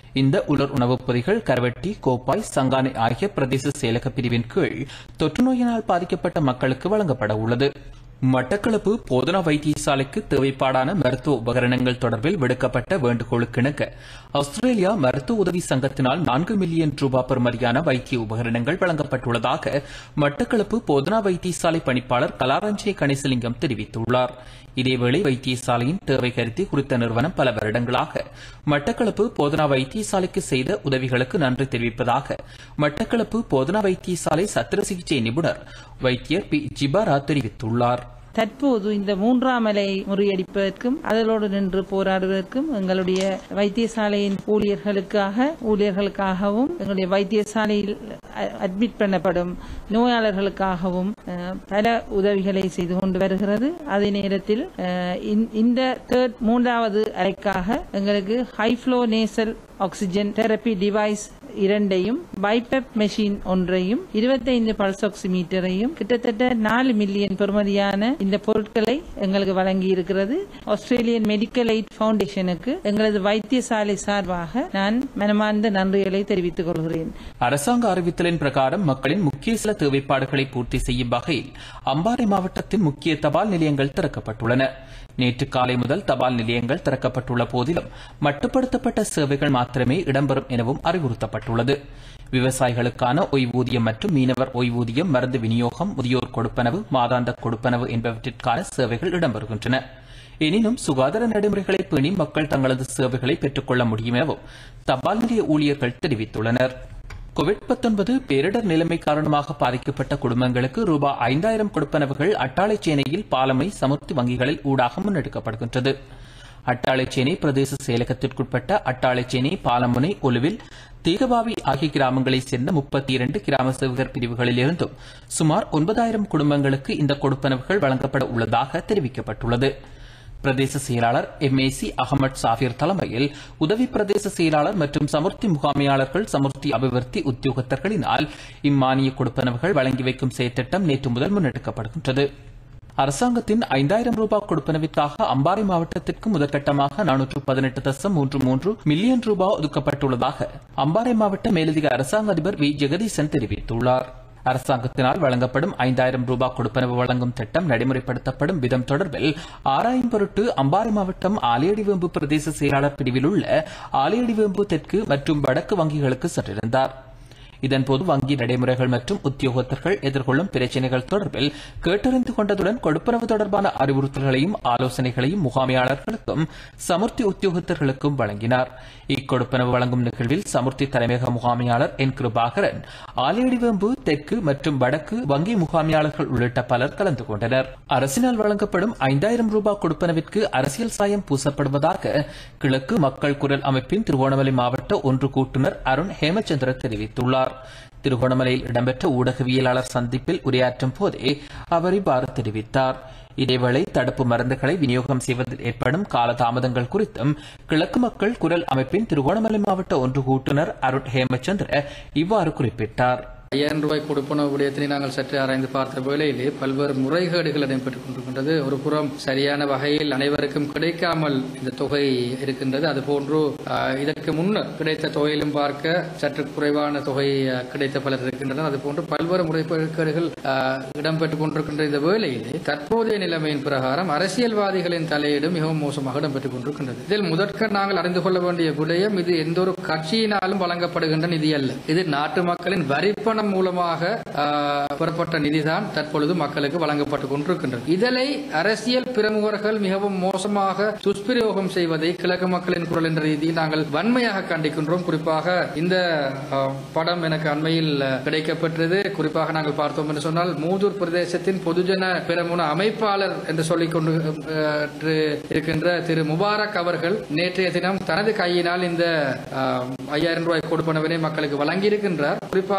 இந்த உலர் உணவுப் பொதிகள் கரவெட்டி கோப்பாய் சங்கானை ஆகிய பிரதேச செயலக பிரிவின் கீழ் தொற்று நோயினால் பாதிக்கப்பட்ட மக்களுக்கு வழங்கப்பட உள்ளது மட்டக்களப்பு போதனா வைத்தியசாலைக்கு தேவைப்பாடான மருத்துவ உபகரணங்கள் தொடர்பில் விடுக்கப்பட்ட வேண்டுகோளுக்கிணங்க ஆஸ்திரேலியா மருத்துவ உதவி சங்கத்தினால் நான்கு மில்லியன் ரூபாய் பெறுமதியான வைத்திய உபகரணங்கள் வழங்கப்பட்டுள்ளதாக மட்டக்களப்பு போதனா வைத்தியசாலை பணிப்பாளர் கலாரஞ்சே கணேசலிங்கம் தெரிவித்துள்ளார் இதேவேளை வைத்தியசாலையின் தேவை கருதி குறித்த நிறுவனம் பல வருடங்களாக மட்டக்களப்பு போதனா வைத்தியசாலைக்கு செய்த உதவிகளுக்கு நன்றி தெரிவிப்பதாக மட்டக்களப்பு போதனா வைத்தியசாலை சத்திர சிகிச்சை நிபுணர் வைத்தியர் பி ஜிபாரா தெரிவித்துள்ளார் தற்போது இந்த மூன்றாம் அலை முறியடிப்பதற்கும் அதனோடு நின்று போராடுவதற்கும் எங்களுடைய வைத்தியசாலையின் ஊழியர்களுக்காக ஊழியர்களுக்காகவும் எங்களுடைய வைத்தியசாலையில் அ- அட்மிட் பண்ணப்படும் நோயாளர்களுக்காகவும் அஹ், பல உதவிகளை செய்து கொண்டு வருகிறது அதே நேரத்தில் அஹ், இந்த- இந்த third மூன்றாவது அலைக்காக எங்களுக்கு high flow nasal oxygen therapy device இரண்டையும் பைபெப் மெஷின் ஒன்றையும் 25 பல்ஸ் ஆக்சிமீட்டரையும் கிட்டத்தட்ட நாலு மில்லியன் பெறுமதியான இந்த பொருட்களை எங்களுக்கு வழங்கி இருக்கிறது ஆஸ்திரேலியன் மெடிக்கல் எய்ட் ஃபவுண்டேஷனுக்கு எங்களது வைத்தியசாலை சார்பாக நான் மனமார்ந்த நன்றிகளை தெரிவித்துக் கொள்கிறேன் அரசாங்க அறிவித்தலின் பிரகாரம் மக்களின் முக்கிய சில தேவைப்பாடுகளை பூர்த்தி செய்யும் வகையில் அம்பாறை மாவட்டத்தின் முக்கிய தபால் நிலையங்கள் திறக்கப்பட்டுள்ளன நேற்று காலை முதல் தபால் நிலையங்கள் திறக்கப்பட்டுள்ள போதிலும் மட்டுப்படுத்தப்பட்ட சேவைகள் மாத்திரமே இடம்பெறும் எனவும் அறிவுறுத்தப்பட்டுள்ளது விவசாயிகளுக்கான ஓய்வூதியம் மற்றும் மீனவர் ஓய்வூதியம் மருந்து விநியோகம் முதியோர் கொடுப்பனவு மாதாந்த கொடுப்பனவு என்பவற்றிற்கான சேவைகள் இடம்பெறுகின்றன எனினும் சுகாதார நடைமுறைகளை பேணி மக்கள் தங்களது சேவைகளை பெற்றுக்கொள்ள முடியும் எனவும் தபால் நிலைய ஊழியர்கள் தெரிவித்துள்ளனர் கோவிட் 19 பேரிடர் நிலைமை காரணமாக பாதிக்கப்பட்ட குடும்பங்களுக்கு ரூபாய் ஐந்தாயிரம் கொடுப்பனவுகள் அட்டாளைச்சேனையில் பாலமை சமுர்த்தி வங்கிகளில் ஊடாக முன்னெடுக்கப்படுகின்றது அட்டாளைச்சேனை பிரதேச செயலகத்திற்குட்பட்ட அட்டாளைச்சேனை பாலமுனை ஒலுவில் தீகபாவி ஆகிய கிராமங்களைச் சேர்ந்த முப்பத்தி இரண்டு கிராம சேவகர் பிரிவுகளிலிருந்தும் சுமார் ஒன்பதாயிரம் குடும்பங்களுக்கு இந்த கொடுப்பனவுகள் வழங்கப்பட உள்ளதாக தெரிவிக்கப்பட்டுள்ளது பிரதேச செயலாளர் எம்ஏசி அகமது சாஃபிர் தலைமையில் உதவி பிரதேச செயலாளர் மற்றும் சமுர்த்தி முகாமையாளர்கள் சமுர்த்தி அபிவிருத்தி உத்தியோகத்தர்களினால் இம்மானிய கொடுப்பனவுகள் வழங்கி வைக்கும் செயற்திட்டம் நேற்று முதல் முன்னெடுக்கப்படுகின்றது அரசாங்கத்தின் ஐந்தாயிரம் ரூபாய் கொடுப்பனவிற்காக அம்பாறை மாவட்டத்திற்கு முதற்கட்டமாக நானூற்று பதினெட்டு தசம் மூன்று மூன்று மில்லியன் ரூபாய் ஒதுக்கப்பட்டுள்ளதாக அம்பாறை மாவட்ட மேலதிக அரசாங்க அதிபர் வி ஜெகதீசன் தெரிவித்துள்ளார் அரசாங்கத்தினால் வழங்கப்படும் ஐந்தாயிரம் ரூபாய் கொடுப்பனவு வழங்கும் திட்டம் நடைமுறைப்படுத்தப்படும் விதம் தொடர்பில் ஆராயும் பொருட்டு அம்பாறை மாவட்டம் ஆலையடிவேம்பு பிரதேச செயலாளர் பிரிவில் உள்ள ஆலையடிவேம்பு தெற்கு மற்றும் வடக்கு வங்கிகளுக்கு சென்றிருந்தார் இதன்போது வங்கி நடைமுறைகள் மற்றும் உத்தியோகத்தர்கள் எதிர்கொள்ளும் பிரச்சினைகள் தொடர்பில் கேட்டறிந்து கொண்டதுடன் கொடுப்பனவு தொடர்பான அறிவுறுத்தல்களையும் ஆலோசனைகளையும் முகாமையாளர்களுக்கும் சமுர்த்தி உத்தியோகத்தர்களுக்கும் வழங்கினார் இக்கொடுப்பனவு வழங்கும் நிகழ்வில் சமுர்த்தி தலைமையக முகாமையாளர் என் கிருபாகரன் ஆலையடிவேம்பு தெற்கு மற்றும் வடக்கு வங்கி முகாமையாளர்கள் உள்ளிட்ட பலர் கலந்து கொண்டனர் அரசினால் வழங்கப்படும் ஐந்தாயிரம் ரூபாய் கொடுப்பனவிற்கு அரசியல் சாயம் பூசப்படுவதாக கிழக்கு மக்கள் குரல் அமைப்பின் திருவோணமலை மாவட்ட ஒன்று கூட்டுநர் அருண் ஹேமச்சந்திர தெரிவித்துள்ளார் திருகோணமலையில் இடம்பெற்ற ஊடகவியலாளர் சந்திப்பில் உரையாற்றும் போதே அவர் இவ்வாறு தெரிவித்தார் இதேவேளை தடுப்பு மருந்துகளை விநியோகம் செய்வதில் ஏற்படும் காலதாமதங்கள் குறித்தும் கிழக்கு மக்கள் குரல் அமைப்பின் திருகோணமலை மாவட்ட ஒன்று கூட்டுநர் அருண் ஹேமச்சந்திர இவ்வாறு குறிப்பிட்டார் ஐயாயிரம் ரூபாய் கொடுப்பனவு விடயத்தினை நாங்கள் சற்று ஆராய்ந்து பார்த்த வேளையிலே பல்வேறு முறைகேடுகள் நடைபெற்றுக் கொண்டிருக்கின்றது ஒரு புறம் சரியான வகையில் அனைவருக்கும் கிடைக்காமல் இந்த தொகை இருக்கின்றது அதுபோன்று ஆஹ், இதற்கு முன்னர் கிடைத்த தொகையிலும் பார்க்க சற்று குறைவான தொகை ஆஹ், கிடைத்த பலர் இருக்கின்றனர் அதுபோன்று பல்வேறு முறைகேடுகள் ஆஹ், இடம்பெற்றுக் கொண்டிருக்கின்ற இந்த வேளையிலே தற்போதைய நிலைமையின் பிரகாரம் அரசியல்வாதிகளின் தலையீடு மிகவும் மோசமாக இடம்பெற்றுக் கொண்டிருக்கின்றது இதில் முதற்க நாங்கள் அறிந்து கொள்ள வேண்டிய விடயம் இது எந்த ஒரு கட்சியினாலும் வழங்கப்படுகின்ற நிதி அல்ல இது நாட்டு மக்களின் வரிப்பணம் மூலமாக ஆஹ், பெறப்பட்ட நிதிதான் தற்பொழுது மக்களுக்கு வழங்கப்பட்டுக் கொண்டிருக்கின்றது இதனை அரசியல் பிரமுகர்கள் மிகவும் மோசமாக துஷ்பிரயோகம் செய்வதை கிழக்கு மக்களின் குரல் என்ற ரீதியில் நாங்கள் வன்மையாக கண்டிக்கின்றோம் குறிப்பாக இந்த ஆஹ், படம் எனக்கு அண்மையில் ஆஹ், கிடைக்கப்பெற்றது குறிப்பாக நாங்கள் பார்த்தோம் என்று சொன்னால் மூதூர் பிரதேசத்தின் பொதுஜன பெரமுன அமைப்பாளர் என்று சொல்லிக் கொண்டு ஆஹ், இன்று இருக்கின்ற திரு முபாரக் அவர்கள் நேற்றைய தினம் தனது கையினால் இந்த ஆஹ், ஐயாயிரம் ரூபாய் கொடுப்பனவினை மக்களுக்கு வழங்கியிருக்கின்றார் குறிப்பாக இந்த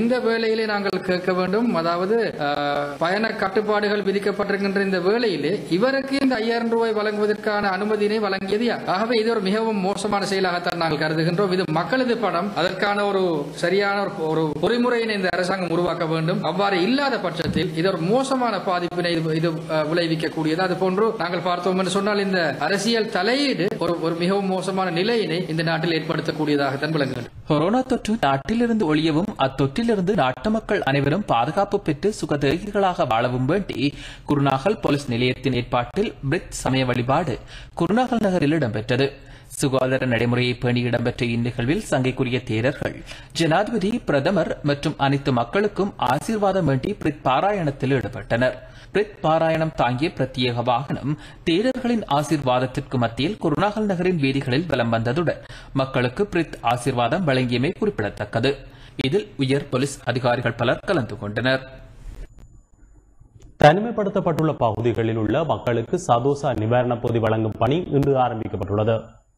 இந்த வேளையிலே நாங்கள் கேட்க வேண்டும் அதாவது அஹ், பயண கட்டுப்பாடுகள் விதிக்கப்பட்டிருக்கின்ற இந்த வேளையிலே இவருக்கு இந்த ஐயாயிரம் ரூபாய் வழங்குவதற்கான அனுமதியினை வழங்கியது யார்? ஆகவே இது ஒரு மிகவும் மோசமான செயலாகத்தான் நாங்கள் கருதுகின்றோம் இது மக்களது பணம் அதற்கான ஒரு சரியான ஒரு- ஒரு பொறிமுறையினை இந்த அரசாங்கம் உருவாக்க வேண்டும் அவ்வாறு இல்லாத பட்சத்தில் இது ஒரு மோசமான பாதிப்பினை இது இது, அஹ், விளைவிக்கக்கூடியது அது போன்று நாங்கள் பார்த்தோம் என்று சொன்னால் இந்த அரசியல் தலையீடு ஒரு ஒரு மிகவும் மோசமான நிலையினை இந்த நாட்டில் ஏற்படுத்தக்கூடியதாகத்தான் விளங்குகிறது கொரோனா தொற்று நாட்டிலிருந்து ஒழியவும் அத்தொற்றிலிருந்து நாட்டு மக்கள் அனைவரும் பாதுகாப்பு பெற்று சுகதேகிகளாக வாழவும் வேண்டி குருநாகல் போலீஸ் நிலையத்தின் ஏற்பாட்டில் பிரித் சமய வழிபாடு குருநாகல் நகரில் இடம்பெற்றது சுகாதார நடைமுறையை பேணி இடம்பெற்ற இந்நிகழ்வில் சங்கைக்குரிய தேரர்கள் ஜனாதிபதி பிரதமர் மற்றும் அனைத்து மக்களுக்கும் ஆசீர்வாதம் வேண்டி பிரித் பாராயணத்தில் ஈடுபட்டனர் பிரித் பாராயணம் தாங்கிய பிரத்யேக வாகனம் தேரர்களின் ஆசீர்வாதத்திற்கு மத்தியில் குருநாகல் நகரின் வீதிகளில் வலம் வந்ததுடன் மக்களுக்கு பிரித் ஆசீர்வாதம் வழங்கியமை குறிப்பிடத்தக்கது இதில் உயர் போலீஸ் அதிகாரிகள் பலர் கலந்து கொண்டனர் தனிமைப்படுத்தப்பட்டுள்ள பகுதிகளில் உள்ள மக்களுக்கு சதோசா நிவாரணப் பொதி வழங்கும் பணி இன்று ஆரம்பிக்கப்பட்டுள்ளது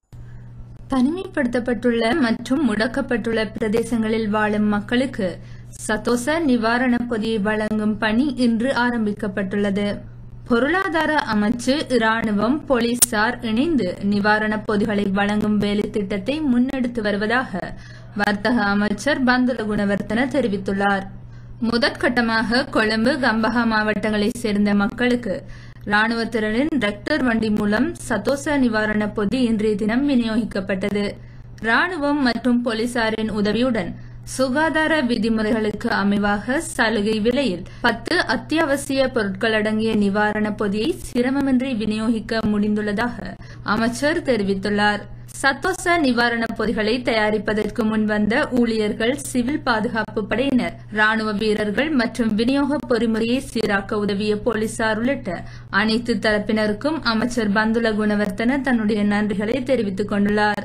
தனிமைப்படுத்தப்பட்டுள்ள மற்றும் முடக்கப்பட்டுள்ள பிரதேசங்களில் வாழும் மக்களுக்கு சதோச நிவாரண பொதியை வழங்கும் பணி இன்று ஆரம்பிக்கப்பட்டுள்ளது பொருளாதார அமைச்சு இராணுவம் போலீசார் இணைந்து நிவாரணப் பொதிகளை வழங்கும் வேலை திட்டத்தை முன்னெடுத்து வருவதாக வர்த்தக அமைச்சர் பந்துல குணவர்த்தன தெரிவித்துள்ளார் முதற்கட்டமாக கொழும்பு கம்பஹா மாவட்டங்களைச் சேர்ந்த மக்களுக்கு ராணுவத்தினரின் ரெக்டர் வண்டி மூலம் சதோச நிவாரண பொதி இன்றைய தினம் விநியோகிக்கப்பட்டது ராணுவம் மற்றும் போலீசாரின் உதவியுடன் சுகாதார விதிமுறைகளுக்கு அமைவாக சலுகை விலையில் பத்து அத்தியாவசிய பொருட்கள் அடங்கிய நிவாரண பொதியை சிரமமின்றி விநியோகிக்க முடிந்துள்ளதாக அமைச்சர் தெரிவித்துள்ளார் சத்தோச நிவாரண பொதிகளை தயாரிப்பதற்கு முன்வந்த ஊழியர்கள் சிவில் பாதுகாப்பு படையினர் ராணுவ வீரர்கள் மற்றும் விநியோக பொறிமுறையை சீராக்க உதவிய போலீசார் உள்ளிட்ட அனைத்து தரப்பினருக்கும் அமைச்சர் பந்துல குணவர்த்தன தன்னுடைய நன்றிகளை தெரிவித்துக் கொண்டுள்ளார்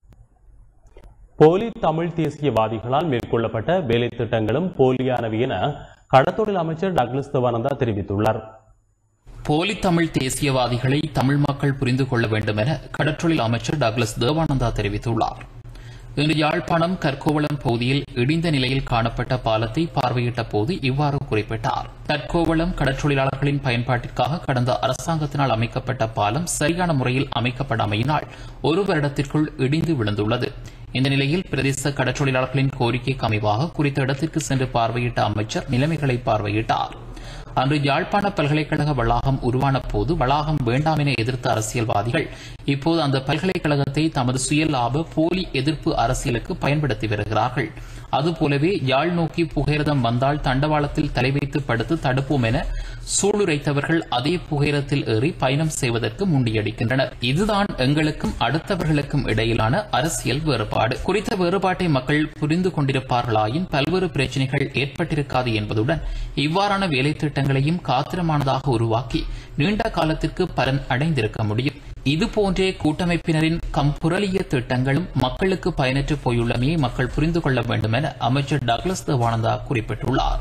போலி தமிழ் தேசியவாதிகளால் மேற்கொள்ளப்பட்ட வேலை திட்டங்களும் போலியானவை என கடத்தொழில் அமைச்சர் டக்ளஸ் தேவானந்தா தெரிவித்துள்ளார் போலி தமிழ் தேசியவாதிகளை தமிழ் மக்கள் புரிந்து கொள்ள வேண்டும் என கடற்றொழில் அமைச்சர் டக்ளஸ் தேவானந்தா தெரிவித்துள்ளார் இன்று யாழ்ப்பாணம் கற்கோவளம் பகுதியில் இடிந்த நிலையில் காணப்பட்ட பாலத்தை பார்வையிட்ட போது இவ்வாறு குறிப்பிட்டார் கற்கோவளம் கடற்றொழிலாளர்களின் பயன்பாட்டிற்காக கடந்த அரசாங்கத்தினால் அமைக்கப்பட்ட பாலம் சரியான முறையில் அமைக்கப்படாமையினால் ஒரு வருடத்திற்குள் இடிந்து விழுந்துள்ளது இந்த நிலையில் பிரதேச கடற்றொழிலாளர்களின் கோரிக்கைக்கு அமைவாக குறித்த இடத்திற்கு சென்று பார்வையிட்ட அமைச்சர் நிலைமைகளை பார்வையிட்டார் அன்று யாழ்ப்பாண பல்கலைக்கழக வளாகம் உருவான போது வளாகம் வேண்டாம் என எதிர்த்த அரசியல்வாதிகள் இப்போது அந்த பல்கலைக்கழகத்தை தமது சுயலாப போலி எதிர்ப்பு அரசியலுக்கு பயன்படுத்தி வருகிறார்கள் அதுபோலவே யாழ் நோக்கி புகையிரதம் வந்தால் தண்டவாளத்தில் தலை வைத்து படுத்து தடுப்போம் என சூளுரைத்தவர்கள் அதே புகையிரத்தில் ஏறி பயணம் செய்வதற்கு முண்டியடிக்கின்றனர் இதுதான் எங்களுக்கும் அடுத்தவர்களுக்கும் இடையிலான அரசியல் வேறுபாடு குறித்த வேறுபாட்டை மக்கள் புரிந்து கொண்டிருப்பார்களாயின் பல்வேறு பிரச்சினைகள் ஏற்பட்டிருக்காது என்பதுடன் இவ்வாறான வேலை திட்டங்களையும் காத்திரமானதாக உருவாக்கி நீண்ட காலத்திற்கு பலன் அடைந்திருக்க முடியும் இதுபோன்றே கூட்டமைப்பினரின் கம்புரலிய திட்டங்களும் மக்களுக்கு பயனற்று போயுள்ளமையை மக்கள் புரிந்து கொள்ள வேண்டும் என அமைச்சர் டக்ளஸ் தேவானந்தா குறிப்பிட்டுள்ளார்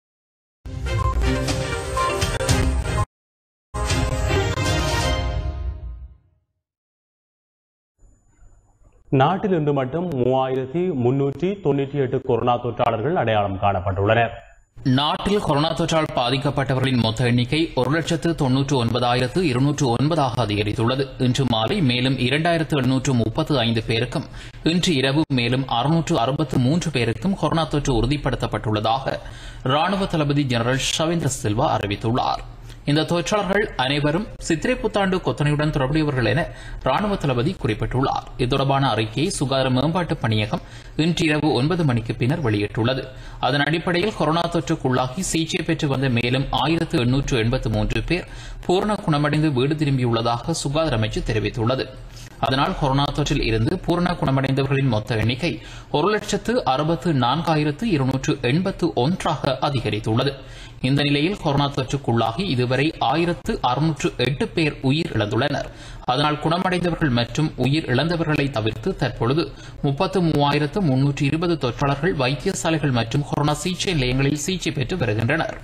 நாட்டில் இன்று மட்டும் மூவாயிரத்தி முன்னூற்றி தொண்ணூற்றி எட்டு கொரோனா தொற்றாளர்கள் அடையாளம் காணப்பட்டுள்ளனர் நாட்டில் கொரோனா தொற்றால் பாதிக்கப்பட்டவர்களின் மொத்த எண்ணிக்கை ஒரு லட்சத்து தொன்னூற்று ஒன்பதாயிரத்து இருநூற்று ஒன்பதாக அதிகரித்துள்ளது இன்று மாலை மேலும் இரண்டாயிரத்து எழுநூற்று முப்பத்து ஐந்து பேருக்கும் இன்று இரவு மேலும் அறுநூற்று அறுபத்து மூன்று பேருக்கும் கொரோனா தொற்று உறுதிப்படுத்தப்பட்டுள்ளதாக ராணுவ தளபதி ஜெனரல் ஷவேந்திர சில்வா அறிவித்துள்ளார் இந்த தொற்றாளர்கள் அனைவரும் சித்திரை புத்தாண்டு கொத்தனையுடன் தொடர்புடையவர்கள் என ராணுவ தளபதி குறிப்பிட்டுள்ளார் இது தொடர்பான அறிக்கையை சுகாதார மேம்பாட்டு பணியகம் இன்று இரவு ஒன்பது மணிக்கு பின்னர் வெளியிட்டுள்ளது அதன் அடிப்படையில் கொரோனா தொற்றுக்குள்ளாகி சிகிச்சை பெற்று வந்த மேலும் ஆயிரத்து எண்ணூற்று எண்பத்து மூன்று பேர் பூரண குணமடைந்து வீடு திரும்பியுள்ளதாக சுகாதார அமைச்சு தெரிவித்துள்ளது அதனால் கொரோனா தொற்றில் இருந்து பூரண குணமடைந்தவர்களின் மொத்த எண்ணிக்கை ஒரு லட்சத்து அறுபத்து நான்காயிரத்து இருநூற்று எண்பத்து ஒன்றாக அதிகரித்துள்ளது இந்த நிலையில் கொரோனா தொற்றுக்குள்ளாகி இதுவரை ஆயிரத்து அறுநூற்று எட்டு பேர் உயிர் இழந்துள்ளனர் அதனால் குணமடைந்தவர்கள் மற்றும் உயிர் இழந்தவர்களை தவிர்த்து தற்பொழுது முப்பத்து மூவாயிரத்து முன்னூற்று இருபது தொற்றாளர்கள் வைத்தியசாலைகள் மற்றும் கொரோனா சிகிச்சை நிலையங்களில் சிகிச்சை பெற்று வருகின்றனர்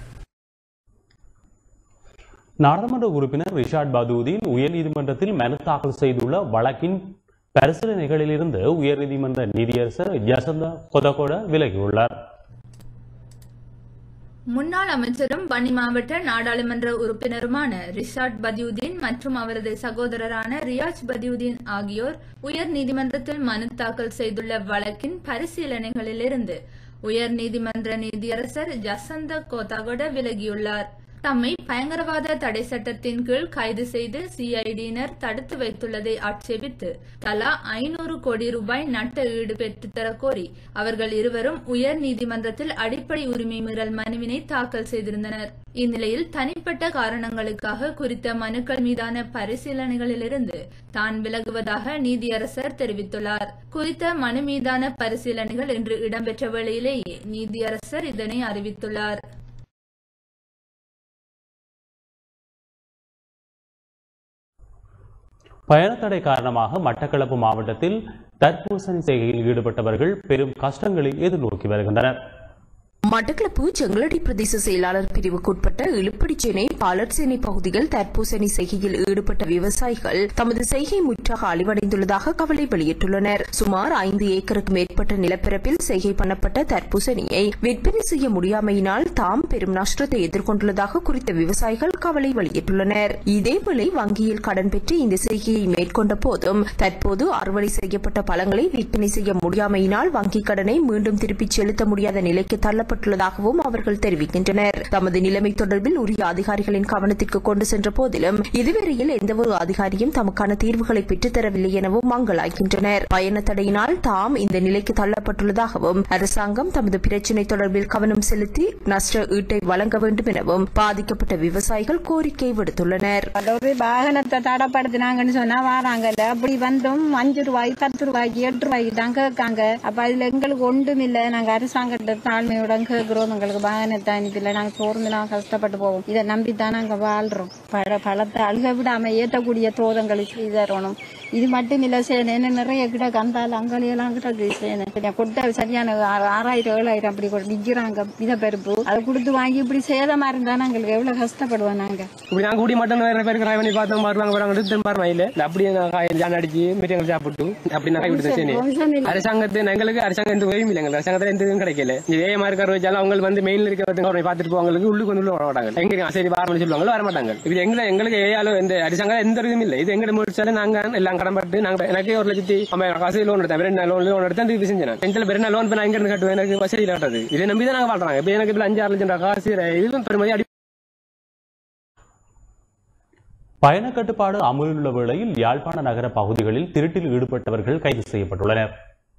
நாடாளுமன்ற உறுப்பினர் ரிஷாட் பதூதீன் உயர்நீதிமன்றத்தில் மனு தாக்கல் செய்துள்ள வழக்கின் பரிசீலனைகளிலிருந்து உயர்நீதிமன்ற நீதியரசர் யசந்த கொதகோட விலகியுள்ளார் முன்னாள் அமைச்சரும் பனி மாவட்ட நாடாளுமன்ற உறுப்பினருமான ரிஷாட் பதியுதீன் மற்றும் அவரது சகோதரரான ரியாஜ் பதியுதீன் ஆகியோர் உயர் நீதிமன்றத்தில் மனு தாக்கல் செய்துள்ள வழக்கின் பரிசீலனைகளிலிருந்து உயர் நீதிமன்ற நீதியரசர் ஜசந்த கோதாகொட விலகியுள்ளார் தம்மை பயங்கரவாத தடை சட்டத்தின் கீழ் கைது செய்து சிஐடியினர் தடுத்து வைத்துள்ளதை ஆட்சேபித்து தலா ஐநூறு கோடி ரூபாய் நட்ட ஈடு பெற்றுத்தரக் கோரி அவர்கள் இருவரும் உயர் நீதிமன்றத்தில் அடிப்படை உரிமை மீறல் மனுவினை தாக்கல் செய்திருந்தனர் இந்நிலையில் தனிப்பட்ட காரணங்களுக்காக குறித்த மனுக்கள் மீதான பரிசீலனைகளிலிருந்து தான் விலகுவதாக நீதியரசர் தெரிவித்துள்ளார் குறித்த மனு மீதான பரிசீலனைகள் இன்று இடம்பெற்ற வேளையிலேயே நீதியரசர் இதனை அறிவித்துள்ளார் பயணத்தடை காரணமாக மட்டக்களப்பு மாவட்டத்தில் தர்பூசணி செய்கையில் ஈடுபட்டவர்கள் பெரும் கஷ்டங்களை எதிர்நோக்கி வருகின்றனர் மட்டக்களப்பு செங்கலடி பிரதேச செயலாளர் பிரிவுக்குட்பட்ட இழுப்படிச்சேனை பாலர்சேனை பகுதியில் தர்பூசணி செய்கையில் ஈடுபட்ட விவசாயிகள் தமது செய்கை முற்றாக அழிவடைந்துள்ளதாக கவலை வெளியிட்டுள்ளனர் சுமார் ஐந்து ஏக்கருக்கு மேற்பட்ட நிலப்பரப்பில் செய்கை பண்ணப்பட்ட தர்பூசணியை விற்பனை செய்ய முடியாமையினால் தாம் பெரும் நஷ்டத்தை எதிர்கொண்டுள்ளதாக குறித்த விவசாயிகள் கவலை வெளியிட்டுள்ளனர் இதேவேளை வங்கியில் கடன் பெற்று இந்த செய்கையை மேற்கொண்ட போதும் தற்போது அறுவடை செய்யப்பட்ட பழங்களை விற்பனை செய்ய முடியாமையினால் வங்கிக் கடனை மீண்டும் திருப்பிச் செலுத்த முடியாத நிலைக்கு தள்ள தள்ளப்பட்டுள்ளதாகவும் அவர்கள் தெரிவிக்கின்றனர் தமது நிலைமை தொடர்பில் உரிய அதிகாரிகளின் கவனத்திற்கு கொண்டு சென்ற போதிலும் இதுவரையில் எந்தவொரு அதிகாரியும் தமக்கான தீர்வுகளை பெற்றுத்தரவில்லை எனவும் மங்களாகின்றனர் பயண தடையினால் தாம் இந்த நிலைக்கு தள்ளப்பட்டுள்ளதாகவும் அரசாங்கம் தமது பிரச்சினை தொடர்பில் கவனம் செலுத்தி நஷ்ட ஈட்டை வழங்க வேண்டும் எனவும் பாதிக்கப்பட்ட விவசாயிகள் கோரிக்கை விடுத்துள்ளனர் அதாவது வாகனத்தை தடப்படுத்தினாங்கன்னு சொன்னா வராங்கல்ல அப்படி வந்தும் அஞ்சு ரூபாய் பத்து ரூபாய்க்கு எட்டு ரூபாய்க்கு தான் கேட்காங்க அப்ப அதுல எங்களுக்கு ஒன்றும் இல்ல நாங்க அரசாங்கத்தை தாழ்மையுடன் கேட்கிறோம் எங்களுக்கு வாகனத்தை அனுப்பில நாங்க சோர்ந்து நாங்க கஷ்டப்பட்டு போவோம் இதை நம்பித்தான் நாங்க வாழ்றோம் பழ பழத்தை அழுக விடாம ஏற்றக்கூடிய தோதங்களை செய்து தரணும் இது மட்டும் இல்ல சேனை என்ன நிறைய கிட்ட கந்தால் அங்காளியெல்லாம் கிட்ட சேனை கொஞ்சம் கொட்டை சரியான ஆ- ஆறாயிரம் ஏழாயிரம் அப்படி கொடு- விக்கிறாங்க வித பருப்பு அதை கொடுத்து வாங்கி இப்படி சேதமா இருந்தா நாங்களுக்கு எவ்வளவு கஷ்டப்படுவோம் நாங்க இப்படி நாங்க கூடி மட்டும் நிறைய பேருக்கு ட்ரை பண்ணி பார்த்தோம் வருவாங்க வராங்க திரும்ப மயில அப்படியே நான் காய் ஜான் அடிச்சு மீட்டியங்கள் சாப்பிட்டு அப்படி நான் கைவிட்டு சரி அரசாங்கத்து எங்களுக்கு அரசாங்கம் எந்த உதவியும் இல்லை எங்களுக்கு அரசாங்கத்துல எந்த இதுவும் கிடைக்கல இதே மாதிரி இருக்கிற வச்சாலும் அவங்க வந்து மெயின்ல இருக்கிறவங்க பார்த்துட்டு போவாங்களுக்கு உள்ளுக்கு வந்து உள்ள வர மாட்டாங்க எங்க சரி வாரம் சொல்லுவாங்க வர மாட்டாங்க இது எங்க எங்களுக்கு ஏயாலும் எந்த அரசாங்கம் எந்த இதுவும் இல்லை இது எங்க முடிச்சாலும் நாங்க எல்லாம் கடன்பட்டு நாங்க எனக்கு ஒரு லட்சத்தி ஐம்பதாயிரம் காசு லோன் எடுத்தேன் ரெண்டு லோன் லோன் எடுத்தேன் திருப்பி செஞ்சேன் டென்த்ல பெரிய லோன் நான் எங்க இருந்து கட்டுவேன் எனக்கு வசதி இல்லாட்டது இதை நம்பி தான் நாங்க வாழ்றாங்க இப்ப எனக்கு இப்ப அஞ்சு ஆறு லட்சம் ரூபாய் காசு இதுவும் பெருமதி அடி பயண கட்டுப்பாடு அமலில் உள்ள வேளையில் யாழ்ப்பாண நகர பகுதிகளில் திருட்டில் ஈடுபட்டவர்கள் கைது செய்யப்பட்டுள்ளனர்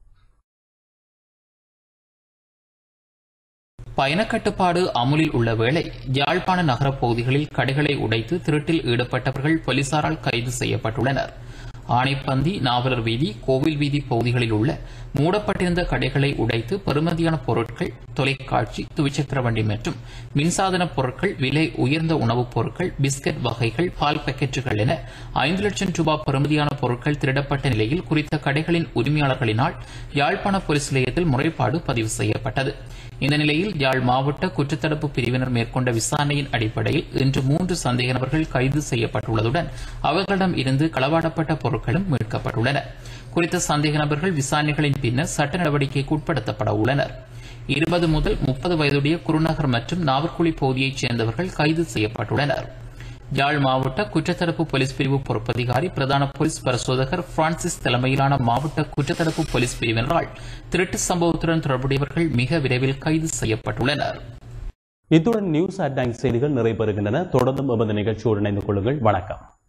பயணக்கட்டுப்பாடு அமுலில் உள்ள வேளை யாழ்ப்பாண நகரப் பகுதிகளில் கடைகளை உடைத்து திருட்டில் ஈடுபட்டவர்கள் போலீசாரால் கைது செய்யப்பட்டுள்ளனர் ஆணைப்பந்தி நாவலர் வீதி கோவில் வீதி பகுதிகளில் உள்ள மூடப்பட்டிருந்த கடைகளை உடைத்து பெறுமதியான பொருட்கள் தொலைக்காட்சி துவிச்சக்கர வண்டி மற்றும் மின்சாதன பொருட்கள் விலை உயர்ந்த உணவுப் பொருட்கள் பிஸ்கட் வகைகள் பால் பாக்கெட்டுகள் என ஐந்து லட்சம் ரூபாய் பெறுமதியான பொருட்கள் திருடப்பட்ட நிலையில் குறித்த கடைகளின் உரிமையாளர்களினால் யாழ்ப்பாண போலீஸ் நிலையத்தில் முறைப்பாடு பதிவு செய்யப்பட்டது இந்த நிலையில் யாழ் மாவட்ட குற்றத்தடுப்பு பிரிவினர் மேற்கொண்ட விசாரணையின் அடிப்படையில் இன்று மூன்று சந்தேக நபர்கள் கைது செய்யப்பட்டுள்ளதுடன் அவர்களிடம் இருந்து களவாடப்பட்ட பொருட்களும் மீட்கப்பட்டுள்ளன குறித்த சந்தேக நபர்கள் விசாரணைகளின் பின்னர் சட்ட நடவடிக்கைக்கு உட்படுத்தப்பட உள்ளனர் இருபது முதல் முப்பது வயதுடைய குருநகர் மற்றும் நாவற்குழி பகுதியைச் சேர்ந்தவர்கள் கைது செய்யப்பட்டுள்ளனர் யாழ் மாவட்ட குற்றத்தடுப்பு போலீஸ் பிரிவு பொறுப்பதிகாரி பிரதான போலீஸ் பரிசோதகர் பிரான்சிஸ் தலைமையிலான மாவட்ட குற்றத்தடுப்பு போலீஸ் பிரிவினரால் திருட்டு சம்பவத்துடன் தொடர்புடையவர்கள் மிக விரைவில் கைது செய்யப்பட்டுள்ளனர் இத்துடன் நியூஸ் அட் செய்திகள் நிறைவு பெறுகின்றன தொடர்ந்தும் எமது நிகழ்ச்சியோடு இணைந்து கொள்ளுங்கள் வணக்கம்